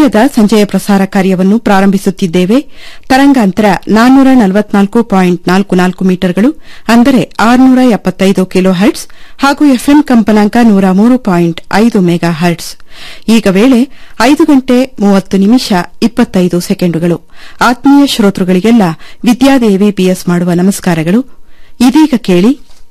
ನಿಲಯದ ಸಂಜೆಯ ಪ್ರಸಾರ ಕಾರ್ಯವನ್ನು ಪ್ರಾರಂಭಿಸುತ್ತಿದ್ದೇವೆ ತರಂಗಾಂತರ ನಾನ್ನೂರ ನಲವತ್ನಾಲ್ಕು ಪಾಯಿಂಟ್ ನಾಲ್ಕು ನಾಲ್ಕು ಮೀಟರ್ಗಳು ಅಂದರೆ ಆರುನೂರ ಎಪ್ಪತ್ತೈದು ಕಿಲೋ ಹರ್ಟ್ಸ್ ಹಾಗೂ ಎಫ್ಎಂ ಕಂಪನಾಂಕ ನೂರ ಮೂರು ಪಾಯಿಂಟ್ ಐದು ಮೆಗಾ ಹರ್ಟ್ಸ್ ಈಗ ವೇಳೆ ಐದು ಗಂಟೆ ಮೂವತ್ತು ನಿಮಿಷ ಇಪ್ಪತ್ತೈದು ಸೆಕೆಂಡುಗಳು ಆತ್ಮೀಯ ಶ್ರೋತೃಗಳಿಗೆಲ್ಲ ವಿದ್ಯಾದೇವಿ ಪಿಎಸ್ ಮಾಡುವ ನಮಸ್ಕಾರಗಳು ಇದೀಗ ಕೇಳಿ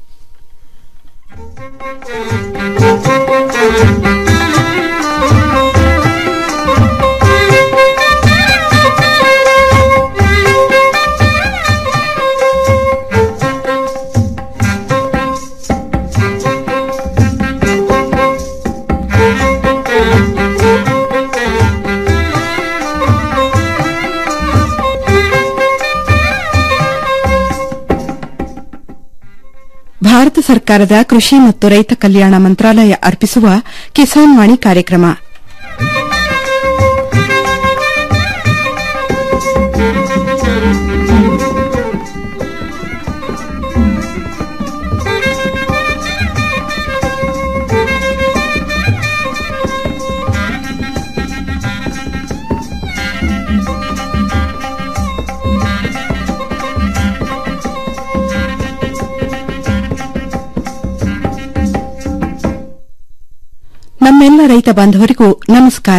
ಭಾರತ ಸರ್ಕಾರದ ಕೃಷಿ ಮತ್ತು ರೈತ ಕಲ್ಯಾಣ ಮಂತ್ರಾಲಯ ಅರ್ಪಿಸುವ ಕಿಸಾನ್ ವಾಣಿ ಕಾರ್ಯಕ್ರಮ ನಮ್ಮೆಲ್ಲ ರೈತ ಬಾಂಧವರಿಗೂ ನಮಸ್ಕಾರ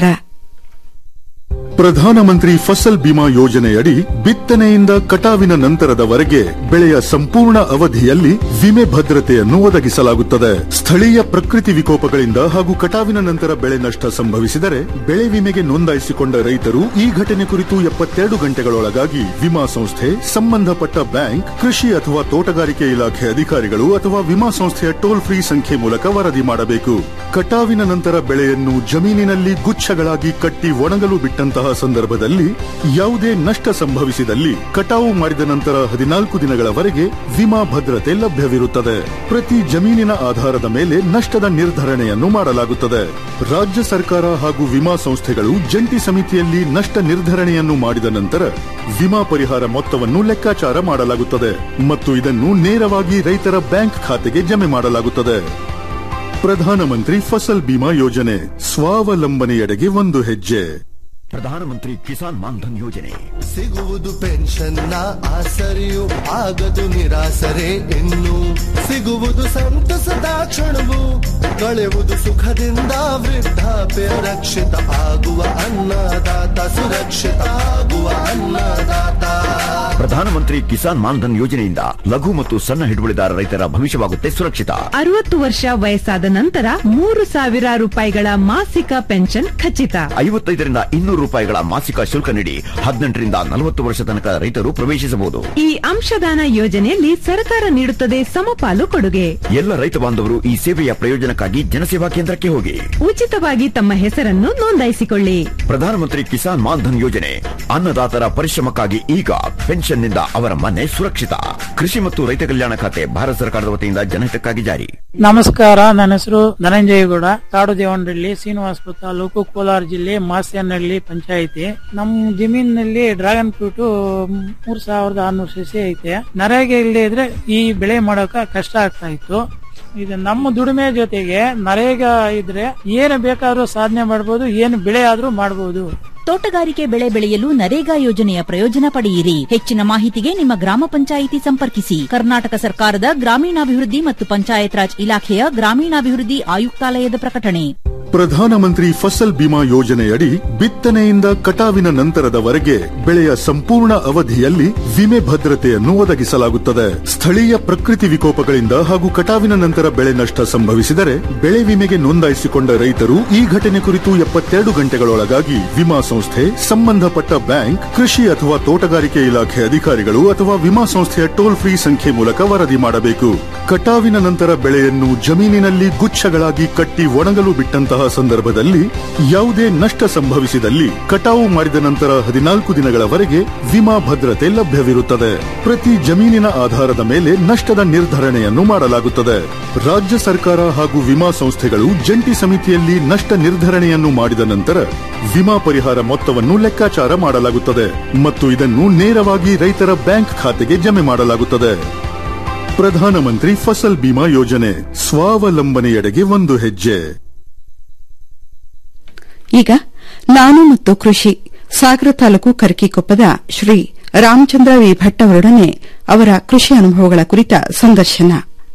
ಪ್ರಧಾನಮಂತ್ರಿ ಫಸಲ್ ಬಿಮಾ ಯೋಜನೆಯಡಿ ಬಿತ್ತನೆಯಿಂದ ಕಟಾವಿನ ನಂತರದವರೆಗೆ ಬೆಳೆಯ ಸಂಪೂರ್ಣ ಅವಧಿಯಲ್ಲಿ ವಿಮೆ ಭದ್ರತೆಯನ್ನು ಒದಗಿಸಲಾಗುತ್ತದೆ ಸ್ಥಳೀಯ ಪ್ರಕೃತಿ ವಿಕೋಪಗಳಿಂದ ಹಾಗೂ ಕಟಾವಿನ ನಂತರ ಬೆಳೆ ನಷ್ಟ ಸಂಭವಿಸಿದರೆ ಬೆಳೆ ವಿಮೆಗೆ ನೋಂದಾಯಿಸಿಕೊಂಡ ರೈತರು ಈ ಘಟನೆ ಕುರಿತು ಎಪ್ಪತ್ತೆರಡು ಗಂಟೆಗಳೊಳಗಾಗಿ ವಿಮಾ ಸಂಸ್ಥೆ ಸಂಬಂಧಪಟ್ಟ ಬ್ಯಾಂಕ್ ಕೃಷಿ ಅಥವಾ ತೋಟಗಾರಿಕೆ ಇಲಾಖೆ ಅಧಿಕಾರಿಗಳು ಅಥವಾ ವಿಮಾ ಸಂಸ್ಥೆಯ ಟೋಲ್ ಫ್ರೀ ಸಂಖ್ಯೆ ಮೂಲಕ ವರದಿ ಮಾಡಬೇಕು ಕಟಾವಿನ ನಂತರ ಬೆಳೆಯನ್ನು ಜಮೀನಿನಲ್ಲಿ ಗುಚ್ಛಗಳಾಗಿ ಕಟ್ಟಿ ಒಣಗಲು ಬಿಟ್ಟಂತಹ ಸಂದರ್ಭದಲ್ಲಿ ಯಾವುದೇ ನಷ್ಟ ಸಂಭವಿಸಿದಲ್ಲಿ ಕಟಾವು ಮಾಡಿದ ನಂತರ ಹದಿನಾಲ್ಕು ದಿನಗಳವರೆಗೆ ವಿಮಾ ಭದ್ರತೆ ಲಭ್ಯವಿರುತ್ತದೆ ಪ್ರತಿ ಜಮೀನಿನ ಆಧಾರದ ಮೇಲೆ ನಷ್ಟದ ನಿರ್ಧರಣೆಯನ್ನು ಮಾಡಲಾಗುತ್ತದೆ ರಾಜ್ಯ ಸರ್ಕಾರ ಹಾಗೂ ವಿಮಾ ಸಂಸ್ಥೆಗಳು ಜಂಟಿ ಸಮಿತಿಯಲ್ಲಿ ನಷ್ಟ ನಿರ್ಧರಣೆಯನ್ನು ಮಾಡಿದ ನಂತರ ವಿಮಾ ಪರಿಹಾರ ಮೊತ್ತವನ್ನು ಲೆಕ್ಕಾಚಾರ ಮಾಡಲಾಗುತ್ತದೆ ಮತ್ತು ಇದನ್ನು ನೇರವಾಗಿ ರೈತರ ಬ್ಯಾಂಕ್ ಖಾತೆಗೆ ಜಮೆ ಮಾಡಲಾಗುತ್ತದೆ ಪ್ರಧಾನಮಂತ್ರಿ ಫಸಲ್ ಬಿಮಾ ಯೋಜನೆ ಸ್ವಾವಲಂಬನೆಯೆಡೆಗೆ ಒಂದು ಹೆಜ್ಜೆ ಪ್ರಧಾನಮಂತ್ರಿ ಕಿಸಾನ್ ಮಾನ್ಧನ್ ಯೋಜನೆ ಸಿಗುವುದು ಪೆನ್ಷನ್ನ ಆಸರೆಯು ಆಗದು ನಿರಾಸರೆ ಇನ್ನು ಸಿಗುವುದು ಸಂತಸದ ಕ್ಷಣವು ಕಳೆವುದು ಸುಖದಿಂದ ವೃದ್ಧಾಪ್ಯ ರಕ್ಷಿತ ಆಗುವ ಅನ್ನದಾತ ಸುರಕ್ಷಿತ ಆಗುವ ಅನ್ನದಾತ ಪ್ರಧಾನಮಂತ್ರಿ ಕಿಸಾನ್ ಮಾನ್ಧನ್ ಯೋಜನೆಯಿಂದ ಲಘು ಮತ್ತು ಸಣ್ಣ ಹಿಡುವಳಿದಾರ ರೈತರ ಭವಿಷ್ಯವಾಗುತ್ತೆ ಸುರಕ್ಷಿತ ಅರವತ್ತು ವರ್ಷ ವಯಸ್ಸಾದ ನಂತರ ಮೂರು ಸಾವಿರ ರೂಪಾಯಿಗಳ ಮಾಸಿಕ ಪೆನ್ಷನ್ ಖಚಿತ ಐವತ್ತೈದರಿಂದ ಇನ್ನೂರು ರೂಪಾಯಿಗಳ ಮಾಸಿಕ ಶುಲ್ಕ ನೀಡಿ ಹದಿನೆಂಟರಿಂದ ನಲವತ್ತು ವರ್ಷ ತನಕ ರೈತರು ಪ್ರವೇಶಿಸಬಹುದು ಈ ಅಂಶದಾನ ಯೋಜನೆಯಲ್ಲಿ ಸರ್ಕಾರ ನೀಡುತ್ತದೆ ಸಮಪಾಲು ಕೊಡುಗೆ ಎಲ್ಲ ರೈತ ಬಾಂಧವರು ಈ ಸೇವೆಯ ಪ್ರಯೋಜನಕ್ಕಾಗಿ ಜನಸೇವಾ ಕೇಂದ್ರಕ್ಕೆ ಹೋಗಿ ಉಚಿತವಾಗಿ ತಮ್ಮ ಹೆಸರನ್ನು ನೋಂದಾಯಿಸಿಕೊಳ್ಳಿ ಪ್ರಧಾನಮಂತ್ರಿ ಕಿಸಾನ್ ಮಾನ್ಧನ್ ಯೋಜನೆ ಅನ್ನದಾತರ ಪರಿಶ್ರಮಕ್ಕಾಗಿ ಈಗ ಪೆನ್ಷನ್ನಿಂದ ಅವರ ಮನೆ ಸುರಕ್ಷಿತ ಕೃಷಿ ಮತ್ತು ರೈತ ಕಲ್ಯಾಣ ಖಾತೆ ಭಾರತ ಸರ್ಕಾರದ ವತಿಯಿಂದ ಜನಹಿತಕ್ಕಾಗಿ ಜಾರಿ ನಮಸ್ಕಾರ ನನ್ನ ಹೆಸರು ಧನಂಜಯಗೌಡ ಕಾಡು ದೇವನಹಳ್ಳಿ ಶ್ರೀನಿವಾಸಪುರ ತಾಲೂಕು ಕೋಲಾರ ಜಿಲ್ಲೆ ಮಾಸ್ಯನಹಳ್ಳಿ ಪಂಚಾಯಿತಿ ನಮ್ಮ ಜಮೀನಿನಲ್ಲಿ ಡ್ರ್ಯಾಗನ್ ಫ್ರೂಟ್ ಮೂರ್ ಸಾವಿರದ ಆರ್ನೂರು ಸಸಿ ಐತೆ ನರೇಗೆ ಇಲ್ಲದೆ ಇದ್ರೆ ಈ ಬೆಳೆ ಮಾಡೋಕ ಕಷ್ಟ ಆಗ್ತಾ ಇತ್ತು ಇದು ನಮ್ಮ ದುಡಿಮೆ ಜೊತೆಗೆ ನರೇಗಾ ಇದ್ರೆ ಏನು ಬೇಕಾದ್ರೂ ಸಾಧನೆ ಮಾಡ್ಬೋದು ಏನು ಬೆಳೆ ಆದ್ರೂ ಮಾಡ್ಬೋದು ತೋಟಗಾರಿಕೆ ಬೆಳೆ ಬೆಳೆಯಲು ನರೇಗಾ ಯೋಜನೆಯ ಪ್ರಯೋಜನ ಪಡೆಯಿರಿ ಹೆಚ್ಚಿನ ಮಾಹಿತಿಗೆ ನಿಮ್ಮ ಗ್ರಾಮ ಪಂಚಾಯಿತಿ ಸಂಪರ್ಕಿಸಿ ಕರ್ನಾಟಕ ಸರ್ಕಾರದ ಗ್ರಾಮೀಣಾಭಿವೃದ್ಧಿ ಮತ್ತು ಪಂಚಾಯತ್ ರಾಜ್ ಇಲಾಖೆಯ ಗ್ರಾಮೀಣಾಭಿವೃದ್ಧಿ ಆಯುಕ್ತಾಲಯದ ಪ್ರಕಟಣೆ ಪ್ರಧಾನಮಂತ್ರಿ ಫಸಲ್ ಬಿಮಾ ಯೋಜನೆಯಡಿ ಬಿತ್ತನೆಯಿಂದ ಕಟಾವಿನ ನಂತರದವರೆಗೆ ಬೆಳೆಯ ಸಂಪೂರ್ಣ ಅವಧಿಯಲ್ಲಿ ವಿಮೆ ಭದ್ರತೆಯನ್ನು ಒದಗಿಸಲಾಗುತ್ತದೆ ಸ್ಥಳೀಯ ಪ್ರಕೃತಿ ವಿಕೋಪಗಳಿಂದ ಹಾಗೂ ಕಟಾವಿನ ನಂತರ ಬೆಳೆ ನಷ್ಟ ಸಂಭವಿಸಿದರೆ ಬೆಳೆ ವಿಮೆಗೆ ನೋಂದಾಯಿಸಿಕೊಂಡ ರೈತರು ಈ ಘಟನೆ ಕುರಿತು ಎಪ್ಪತ್ತೆರಡು ಗಂಟೆಗಳೊಳಗಾಗಿ ವಿಮಾ ಸಂಸ್ಥೆ ಸಂಬಂಧಪಟ್ಟ ಬ್ಯಾಂಕ್ ಕೃಷಿ ಅಥವಾ ತೋಟಗಾರಿಕೆ ಇಲಾಖೆ ಅಧಿಕಾರಿಗಳು ಅಥವಾ ವಿಮಾ ಸಂಸ್ಥೆಯ ಟೋಲ್ ಫ್ರೀ ಸಂಖ್ಯೆ ಮೂಲಕ ವರದಿ ಮಾಡಬೇಕು ಕಟಾವಿನ ನಂತರ ಬೆಳೆಯನ್ನು ಜಮೀನಿನಲ್ಲಿ ಗುಚ್ಛಗಳಾಗಿ ಕಟ್ಟಿ ಒಣಗಲು ಬಿಟ್ಟಂತಹ ಸಂದರ್ಭದಲ್ಲಿ ಯಾವುದೇ ನಷ್ಟ ಸಂಭವಿಸಿದಲ್ಲಿ ಕಟಾವು ಮಾಡಿದ ನಂತರ ಹದಿನಾಲ್ಕು ದಿನಗಳವರೆಗೆ ವಿಮಾ ಭದ್ರತೆ ಲಭ್ಯವಿರುತ್ತದೆ ಪ್ರತಿ ಜಮೀನಿನ ಆಧಾರದ ಮೇಲೆ ನಷ್ಟದ ನಿರ್ಧರಣೆಯನ್ನು ಮಾಡಲಾಗುತ್ತದೆ ರಾಜ್ಯ ಸರ್ಕಾರ ಹಾಗೂ ವಿಮಾ ಸಂಸ್ಥೆಗಳು ಜಂಟಿ ಸಮಿತಿಯಲ್ಲಿ ನಷ್ಟ ನಿರ್ಧರಣೆಯನ್ನು ಮಾಡಿದ ನಂತರ ವಿಮಾ ಪರಿಹಾರ ಮೊತ್ತವನ್ನು ಲೆಕ್ಕಾಚಾರ ಮಾಡಲಾಗುತ್ತದೆ ಮತ್ತು ಇದನ್ನು ನೇರವಾಗಿ ರೈತರ ಬ್ಯಾಂಕ್ ಖಾತೆಗೆ ಜಮೆ ಮಾಡಲಾಗುತ್ತದೆ ಪ್ರಧಾನಮಂತ್ರಿ ಫಸಲ್ ಬಿಮಾ ಯೋಜನೆ ಸ್ವಾವಲಂಬನೆಯೆಡೆಗೆ ಒಂದು ಹೆಜ್ಜೆ ಈಗ ನಾನು ಮತ್ತು ಕೃಷಿ ಸಾಗರ ತಾಲೂಕು ಕರಕಿಕೊಪ್ಪದ ಶ್ರೀ ರಾಮಚಂದ್ರ ವಿ ಭಟ್ ಅವರೊಡನೆ ಅವರ ಕೃಷಿ ಅನುಭವಗಳ ಕುರಿತ ಸಂದರ್ಶನ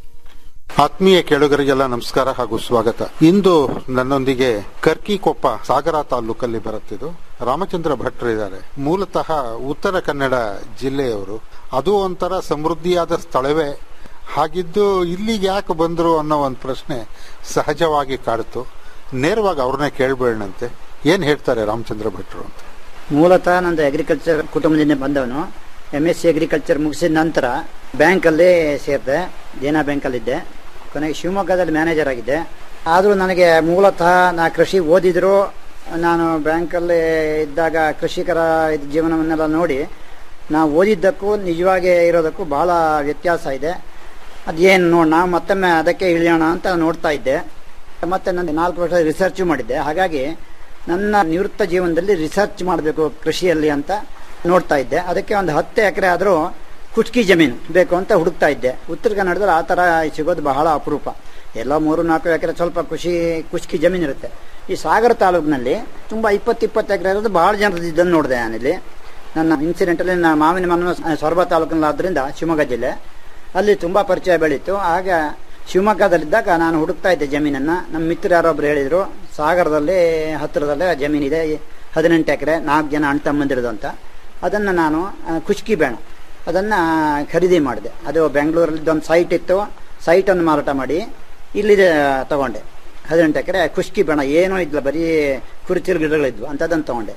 ಆತ್ಮೀಯ ಕೇಳುಗರಿಗೆಲ್ಲ ನಮಸ್ಕಾರ ಹಾಗೂ ಸ್ವಾಗತ ಇಂದು ನನ್ನೊಂದಿಗೆ ಕರ್ಕಿಕೊಪ್ಪ ಸಾಗರ ತಾಲೂಕಲ್ಲಿ ಬರುತ್ತಿದ್ದು ರಾಮಚಂದ್ರ ಭಟ್ರು ಇದ್ದಾರೆ ಮೂಲತಃ ಉತ್ತರ ಕನ್ನಡ ಜಿಲ್ಲೆಯವರು ಅದು ಒಂಥರ ಸಮೃದ್ಧಿಯಾದ ಸ್ಥಳವೇ ಹಾಗಿದ್ದು ಇಲ್ಲಿಗೆ ಯಾಕೆ ಬಂದರು ಅನ್ನೋ ಒಂದು ಪ್ರಶ್ನೆ ಸಹಜವಾಗಿ ಕಾಡ್ತು ನೇರವಾಗಿ ಅವ್ರನ್ನೇ ಕೇಳ್ಬೇಡಂತೆ ಏನ್ ಹೇಳ್ತಾರೆ ರಾಮಚಂದ್ರ ಭಟ್ರು ಅಂತ ಮೂಲತಃ ನಂದು ಅಗ್ರಿಕಲ್ಚರ್ ಕುಟುಂಬದಿಂದ ಬಂದವನು ಎಮ್ ಎಸ್ ಸಿ ಅಗ್ರಿಕಲ್ಚರ್ ಮುಗಿಸಿದ ನಂತರ ಬ್ಯಾಂಕಲ್ಲಿ ಸೇರಿದೆ ದೇನಾ ಬ್ಯಾಂಕಲ್ಲಿದ್ದೆ ಕೊನೆಗೆ ಶಿವಮೊಗ್ಗದಲ್ಲಿ ಮ್ಯಾನೇಜರ್ ಆಗಿದ್ದೆ ಆದರೂ ನನಗೆ ಮೂಲತಃ ನಾ ಕೃಷಿ ಓದಿದ್ರು ನಾನು ಬ್ಯಾಂಕಲ್ಲಿ ಇದ್ದಾಗ ಕೃಷಿಕರ ಇದ್ ಜೀವನವನ್ನೆಲ್ಲ ನೋಡಿ ನಾವು ಓದಿದ್ದಕ್ಕೂ ನಿಜವಾಗಿ ಇರೋದಕ್ಕೂ ಬಹಳ ವ್ಯತ್ಯಾಸ ಇದೆ ಅದೇನು ನೋಡಿ ನಾವು ಮತ್ತೊಮ್ಮೆ ಅದಕ್ಕೆ ಇಳಿಯೋಣ ಅಂತ ನೋಡ್ತಾ ಇದ್ದೆ ಮತ್ತೆ ನಾನು ನಾಲ್ಕು ವರ್ಷ ರಿಸರ್ಚ್ ಮಾಡಿದ್ದೆ ಹಾಗಾಗಿ ನನ್ನ ನಿವೃತ್ತ ಜೀವನದಲ್ಲಿ ರಿಸರ್ಚ್ ಮಾಡಬೇಕು ಕೃಷಿಯಲ್ಲಿ ಅಂತ ನೋಡ್ತಾ ಇದ್ದೆ ಅದಕ್ಕೆ ಒಂದು ಹತ್ತು ಎಕರೆ ಆದರೂ ಕುಚ್ಕಿ ಜಮೀನು ಬೇಕು ಅಂತ ಹುಡುಕ್ತಾ ಇದ್ದೆ ಉತ್ತರ ಕನ್ನಡದಲ್ಲಿ ಆ ಥರ ಸಿಗೋದು ಬಹಳ ಅಪರೂಪ ಎಲ್ಲ ಮೂರು ನಾಲ್ಕು ಎಕರೆ ಸ್ವಲ್ಪ ಖುಷಿ ಕುಚ್ಕಿ ಜಮೀನು ಇರುತ್ತೆ ಈ ಸಾಗರ ತಾಲೂಕಿನಲ್ಲಿ ತುಂಬ ಇಪ್ಪತ್ತು ಇಪ್ಪತ್ತು ಎಕರೆ ಇರೋದು ಬಹಳ ಜನರದ್ದು ಇದನ್ನು ನೋಡಿದೆ ನಾನಿಲ್ಲಿ ನನ್ನ ಇನ್ಸಿಡೆಂಟಲ್ಲಿ ನಾನು ಮಾವಿನ ಮನ ಸೊರಬ ತಾಲೂಕಿನಲ್ಲಾದ್ರಿಂದ ಶಿವಮೊಗ್ಗ ಜಿಲ್ಲೆ ಅಲ್ಲಿ ತುಂಬ ಪರಿಚಯ ಬೆಳೀತು ಆಗ ಶಿವಮೊಗ್ಗದಲ್ಲಿದ್ದಾಗ ನಾನು ಹುಡುಕ್ತಾ ಇದ್ದೆ ಜಮೀನನ್ನು ನಮ್ಮ ಮಿತ್ರ ಯಾರೊಬ್ರು ಹೇಳಿದರು ಸಾಗರದಲ್ಲಿ ಹತ್ತಿರದಲ್ಲೇ ಜಮೀನಿದೆ ಹದಿನೆಂಟು ಎಕರೆ ನಾಲ್ಕು ಜನ ಅಣ್ಣ ತಮ್ಮಂದಿರದು ಅಂತ ಅದನ್ನು ನಾನು ಆ, ಖುಷ್ಕಿ ಬೇಣ ಅದನ್ನು ಖರೀದಿ ಮಾಡಿದೆ ಅದು ಬೆಂಗಳೂರಲ್ಲಿ ಒಂದು ಸೈಟ್ ಇತ್ತು ಸೈಟನ್ನು ಮಾರಾಟ ಮಾಡಿ ಇಲ್ಲಿ ತಗೊಂಡೆ ಹದಿನೆಂಟು ಎಕರೆ ಖುಷ್ಕಿ ಬೇಣ ಏನೂ ಇದ್ಲ ಬರೀ ಕುರುಚಿಲು ಗಿಡಗಳಿದ್ವು ಅಂಥದ್ದನ್ನು ತಗೊಂಡೆ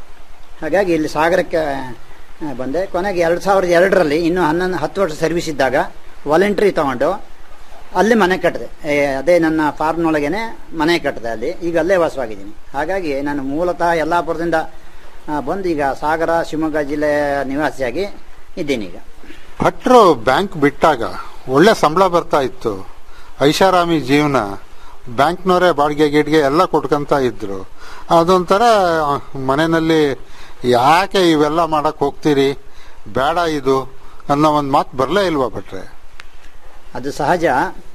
ಹಾಗಾಗಿ ಇಲ್ಲಿ ಸಾಗರಕ್ಕೆ ಆ, ಬಂದೆ ಕೊನೆಗೆ ಎರಡು ಸಾವಿರದ ಎರಡರಲ್ಲಿ ಇನ್ನೂ ಹನ್ನೊಂದು ಹತ್ತು ವರ್ಷ ಸರ್ವಿಸ್ ಇದ್ದಾಗ ವಾಲಂಟ್ರಿ ತಗೊಂಡು ಅಲ್ಲಿ ಮನೆ ಕಟ್ಟಿದೆ ಏ, ಅದೇ ನನ್ನ ಫಾರ್ಮ್ನೊಳಗೇನೆ ಮನೆ ಕಟ್ಟಿದೆ ಅಲ್ಲಿ ಈಗ ಅಲ್ಲೇ ವಾಸವಾಗಿದ್ದೀನಿ ಹಾಗಾಗಿ ನಾನು ಮೂಲತಃ ಯಲ್ಲಾಪುರದಿಂದ ಆ, ಬಂದು ಈಗ ಸಾಗರ ಶಿವಮೊಗ್ಗ ಜಿಲ್ಲೆಯ ನಿವಾಸಿಯಾಗಿ ಇದ್ದೀನಿ ಈಗ ಭಟ್ರು ಬ್ಯಾಂಕ್ ಬಿಟ್ಟಾಗ ಒಳ್ಳೆ ಸಂಬಳ ಬರ್ತಾ ಇತ್ತು ಐಷಾರಾಮಿ ಜೀವನ ಬ್ಯಾಂಕ್ನವರೇ ಬಾಡಿಗೆ ಗಿಡ್ಗೆ ಎಲ್ಲ ಕೊಟ್ಕೊಂತ ಇದ್ರು ಅದೊಂಥರ ಮನೆಯಲ್ಲಿ ಯಾಕೆ ಇವೆಲ್ಲ ಮಾಡಕ್ ಹೋಗ್ತೀರಿ ಬೇಡ ಇದು ಅನ್ನೋ ಒಂದು ಮಾತು ಬರಲೇ ಇಲ್ವಾ ಭಟ್ರೆ ಅದು ಸಹಜ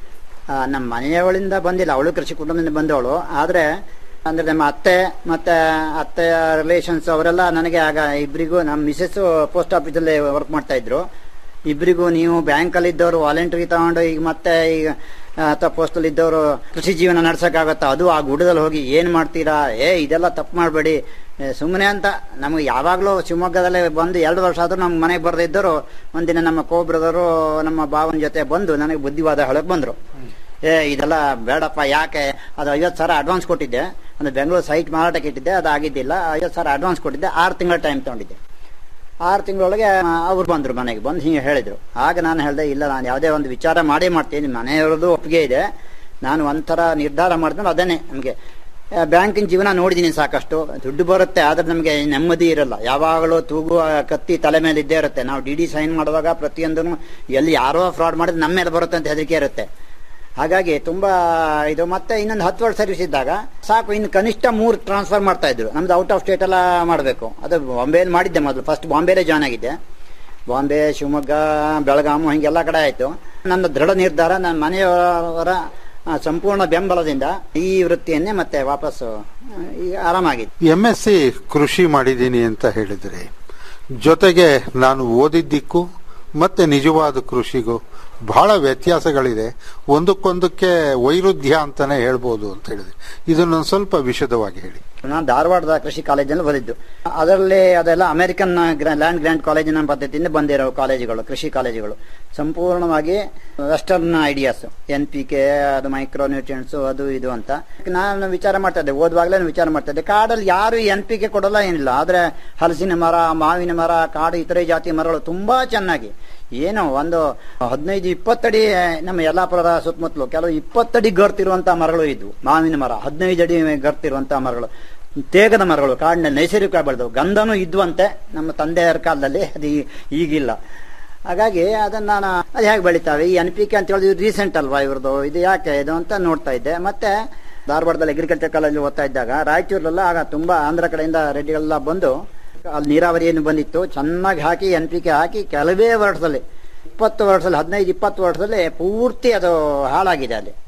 ಆ, ನಮ್ಮ ಮನೆಯವಳಿಂದ ಬಂದಿಲ್ಲ ಅವಳು ಕೃಷಿ ಕುಟುಂಬದಿಂದ ಬಂದವಳು ಆದರೆ ಅಂದ್ರೆ ನಮ್ಮ ಅತ್ತೆ ಮತ್ತೆ ಅತ್ತೆಯ ರಿಲೇಷನ್ಸ್ ಅವರೆಲ್ಲ ನನಗೆ ಆಗ ಇಬ್ಬರಿಗೂ ನಮ್ಮ ಮಿಸಸ್ ಪೋಸ್ಟ್ ಆಫೀಸಲ್ಲಿ ವರ್ಕ್ ಮಾಡ್ತಾ ಇದ್ರು ಇಬ್ಬರಿಗೂ ನೀವು ಬ್ಯಾಂಕಲ್ಲಿ ಇದ್ದವರು ವಾಲಂಟ್ರಿ ತಗೊಂಡು ಈಗ ಮತ್ತೆ ಈಗ ಅಥವಾ ಪೋಸ್ಟಲ್ಲಿ ಇದ್ದವರು ಕೃಷಿ ಜೀವನ ನಡ್ಸೋಕ್ಕಾಗತ್ತಾ ಅದು ಆ ಗುಡ್ಡದಲ್ಲಿ ಹೋಗಿ ಏನು ಮಾಡ್ತೀರಾ ಏ ಇದೆಲ್ಲ ತಪ್ಪು ಮಾಡಬೇಡಿ ಸುಮ್ಮನೆ ಅಂತ ನಮಗೆ ಯಾವಾಗಲೂ ಶಿವಮೊಗ್ಗದಲ್ಲೇ ಬಂದು ಎರಡು ವರ್ಷ ಆದರೂ ನಮ್ಮ ಮನೆಗೆ ಬರದೇ ಇದ್ದರು ಒಂದಿನ ನಮ್ಮ ಕೋಬ್ರದವರು ನಮ್ಮ ಭಾವನ ಜೊತೆ ಬಂದು ನನಗೆ ಬುದ್ಧಿವಾದ ಹೇಳಕ್ ಬಂದರು ಏ ಇದೆಲ್ಲ ಬೇಡಪ್ಪ ಯಾಕೆ ಅದು ಐವತ್ತು ಸಾವಿರ ಅಡ್ವಾನ್ಸ್ ಕೊಟ್ಟಿದ್ದೆ ಅಂದ್ರೆ ಬೆಂಗಳೂರು ಸೈಟ್ ಮಾರಾಟಕ್ಕೆ ಇಟ್ಟಿದ್ದೆ ಅದು ಆಗಿದ್ದಿಲ್ಲ ಐವತ್ತು ಸಾವಿರ ಅಡ್ವಾನ್ಸ್ ಕೊಟ್ಟಿದ್ದೆ ಆರು ತಿಂಗಳ ಟೈಮ್ ತಗೊಂಡಿದ್ದೆ ಆರು ತಿಂಗಳೊಳಗೆ ಅವ್ರು ಬಂದರು ಮನೆಗೆ ಬಂದು ಹಿಂಗೆ ಹೇಳಿದರು ಆಗ ನಾನು ಹೇಳಿದೆ ಇಲ್ಲ ನಾನು ಯಾವುದೇ ಒಂದು ವಿಚಾರ ಮಾಡೇ ಮಾಡ್ತೀನಿ ಮನೆಯವರದು ಒಪ್ಪಿಗೆ ಇದೆ ನಾನು ಒಂಥರ ನಿರ್ಧಾರ ಮಾಡಿದ್ರೆ ಅದನ್ನೇ ನಮಗೆ ಬ್ಯಾಂಕಿನ ಜೀವನ ನೋಡಿದ್ದೀನಿ ಸಾಕಷ್ಟು ದುಡ್ಡು ಬರುತ್ತೆ ಆದ್ರೆ ನಮಗೆ ನೆಮ್ಮದಿ ಇರಲ್ಲ ಯಾವಾಗಲೂ ತೂಗುವ ಕತ್ತಿ ತಲೆ ಮೇಲೆ ಇದ್ದೇ ಇರುತ್ತೆ ನಾವು ಡಿ ಡಿ ಸೈನ್ ಮಾಡುವಾಗ ಪ್ರತಿಯೊಂದನ್ನು ಎಲ್ಲಿ ಯಾರೋ ಫ್ರಾಡ್ ಮಾಡಿದ್ರೆ ನಮ್ಮ ಮೇಲೆ ಬರುತ್ತೆ ಅಂತ ಹೆದರಿಕೆ ಇರುತ್ತೆ ಹಾಗಾಗಿ ತುಂಬಾ ಇದು ಮತ್ತೆ ಇನ್ನೊಂದು ಹತ್ತು ವರ್ಷ ಸರ್ವಿಸ್ ಇದ್ದಾಗ ಸಾಕು ಇನ್ನು ಕನಿಷ್ಠ ಮೂರು ಟ್ರಾನ್ಸ್ಫರ್ ಮಾಡ್ತಾ ಇದ್ರು ನಮ್ದು ಔಟ್ ಆಫ್ ಸ್ಟೇಟ್ ಎಲ್ಲ ಮಾಡಬೇಕು ಅದು ಬಾಂಬೆಯಲ್ಲಿ ಮಾಡಿದ್ದೆ ಮೊದಲು ಫಸ್ಟ್ ಬಾಂಬೆಲೇ ಜಾಯ್ನ್ ಆಗಿದ್ದೆ ಬಾಂಬೆ ಶಿವಮೊಗ್ಗ ಬೆಳಗಾಮು ಹಿಂಗೆಲ್ಲ ಕಡೆ ಆಯಿತು ನನ್ನ ದೃಢ ನಿರ್ಧಾರ ನನ್ನ ಮನೆಯವರ ಆ, ಸಂಪೂರ್ಣ ಬೆಂಬಲದಿಂದ ಈ ವೃತ್ತಿಯನ್ನೇ ಮತ್ತೆ ವಾಪಸ್ಸು ಆ, ಈಗ ಆರಾಮಾಗಿದೆ ಎಂ ಎಸ್ ಸಿ ಕೃಷಿ ಮಾಡಿದ್ದೀನಿ ಅಂತ ಹೇಳಿದ್ರಿ ಜೊತೆಗೆ ನಾನು ಓದಿದ್ದಕ್ಕೂ ಮತ್ತೆ ನಿಜವಾದ ಕೃಷಿಗೂ ಬಹಳ ವ್ಯತ್ಯಾಸಗಳಿದೆ ಒಂದಕ್ಕೊಂದಕ್ಕೆ ವೈರುಧ್ಯ ಅಂತಾನೆ ಹೇಳ್ಬೋದು ಅಂತ ಹೇಳಿದೆ ಇದನ್ನೊಂದು ಸ್ವಲ್ಪ ವಿಶದವಾಗಿ ಹೇಳಿ ನಾನು ಧಾರವಾಡದ ಕೃಷಿ ಕಾಲೇಜಿನಲ್ಲಿ ಓದಿದ್ದು ಅದರಲ್ಲಿ ಅದೆಲ್ಲ ಅಮೆರಿಕನ್ ಲ್ಯಾಂಡ್ ಗ್ರ್ಯಾಂಡ್ ಕಾಲೇಜಿನ ಪದ್ಧತಿಯಿಂದ ಬಂದಿರೋ ಕಾಲೇಜುಗಳು ಕೃಷಿ ಕಾಲೇಜುಗಳು ಸಂಪೂರ್ಣವಾಗಿ western ideas N P K ಅದು ಮೈಕ್ರೋ ನ್ಯೂಟ್ರಿಯೆಂಟ್ಸ್ ಅದು ಇದು ಅಂತ ನಾನು ವಿಚಾರ ಮಾಡ್ತಾ ಇದ್ದೆ ಓದುವಾಗಲೇ ನಾನು ವಿಚಾರ ಮಾಡ್ತಾ ಇದ್ದೆ ಕಾಡಲ್ಲಿ ಯಾರು ಎನ್ ಪಿ ಕೆ ಕೊಡಲ್ಲ ಏನಿಲ್ಲ ಆದ್ರೆ ಹಲಸಿನ ಮರ ಮಾವಿನ ಮರ ಕಾಡು ಇತರೆ ಜಾತಿ ಮರಗಳು ತುಂಬಾ ಚೆನ್ನಾಗಿ ಏನು ಒಂದು ಹದಿನೈದು ಇಪ್ಪತ್ತಡಿ ನಮ್ಮ ಯಲ್ಲಾಪುರದ ಸುತ್ತಮುತ್ತಲು ಕೆಲವು ಇಪ್ಪತ್ತಡಿ ಗರ್ತಿರುವಂತಹ ಮರಗಳು ಇದ್ವು ಮಾವಿನ ಮರ ಹದಿನೈದು ಅಡಿ ಗರ್ತಿರುವಂತಹ ಮರಗಳು ತೇಗದ ಮರಗಳು ಕಾಡಿನಲ್ಲಿ ನೈಸರ್ಗಿಕ ಬೆಳೆದವು ಗಂಧನೂ ಇದ್ವಂತೆ ನಮ್ಮ ತಂದೆಯರ ಕಾಲದಲ್ಲಿ ಅದು ಈ- ಈಗಿಲ್ಲ ಹಾಗಾಗಿ ಅದನ್ನ ನಾನು ಅದು ಹೇಗೆ ಬೆಳಿತಾವೆ ಈ ಎನ್ ಪಿ ಕೆ ಅಂತ ಹೇಳಿದ್ರೆ ರೀಸೆಂಟ್ ಅಲ್ವಾ ಇವ್ರದ್ದು ಇದು ಯಾಕೆ ಇದು ಅಂತ ನೋಡ್ತಾ ಇದ್ದೆ ಮತ್ತೆ ಧಾರವಾಡದಲ್ಲಿ ಅಗ್ರಿಕಲ್ಚರ್ ಕಾಲೇಜ್ ಓದ್ತಾ ಇದ್ದಾಗ ರಾಯಚೂರಲ್ಲ ಆಗ ತುಂಬಾ ಆಂಧ್ರ ಕಡೆಯಿಂದ ರೆಡ್ಡಿಗಳೆಲ್ಲ ಬಂದು ಅಲ್ಲಿ ನೀರಾವರಿ ಏನು ಬಂದಿತ್ತು ಚೆನ್ನಾಗಿ ಹಾಕಿ ಎನ್ ಪಿ ಕೆ ಹಾಕಿ ಕೆಲವೇ ವರ್ಷದಲ್ಲಿ ಇಪ್ಪತ್ತು ವರ್ಷದಲ್ಲಿ ಹದಿನೈದು ಇಪ್ಪತ್ತು ವರ್ಷದಲ್ಲಿ ಪೂರ್ತಿ ಅದು ಹಾಳಾಗಿದೆ ಅಲ್ಲಿ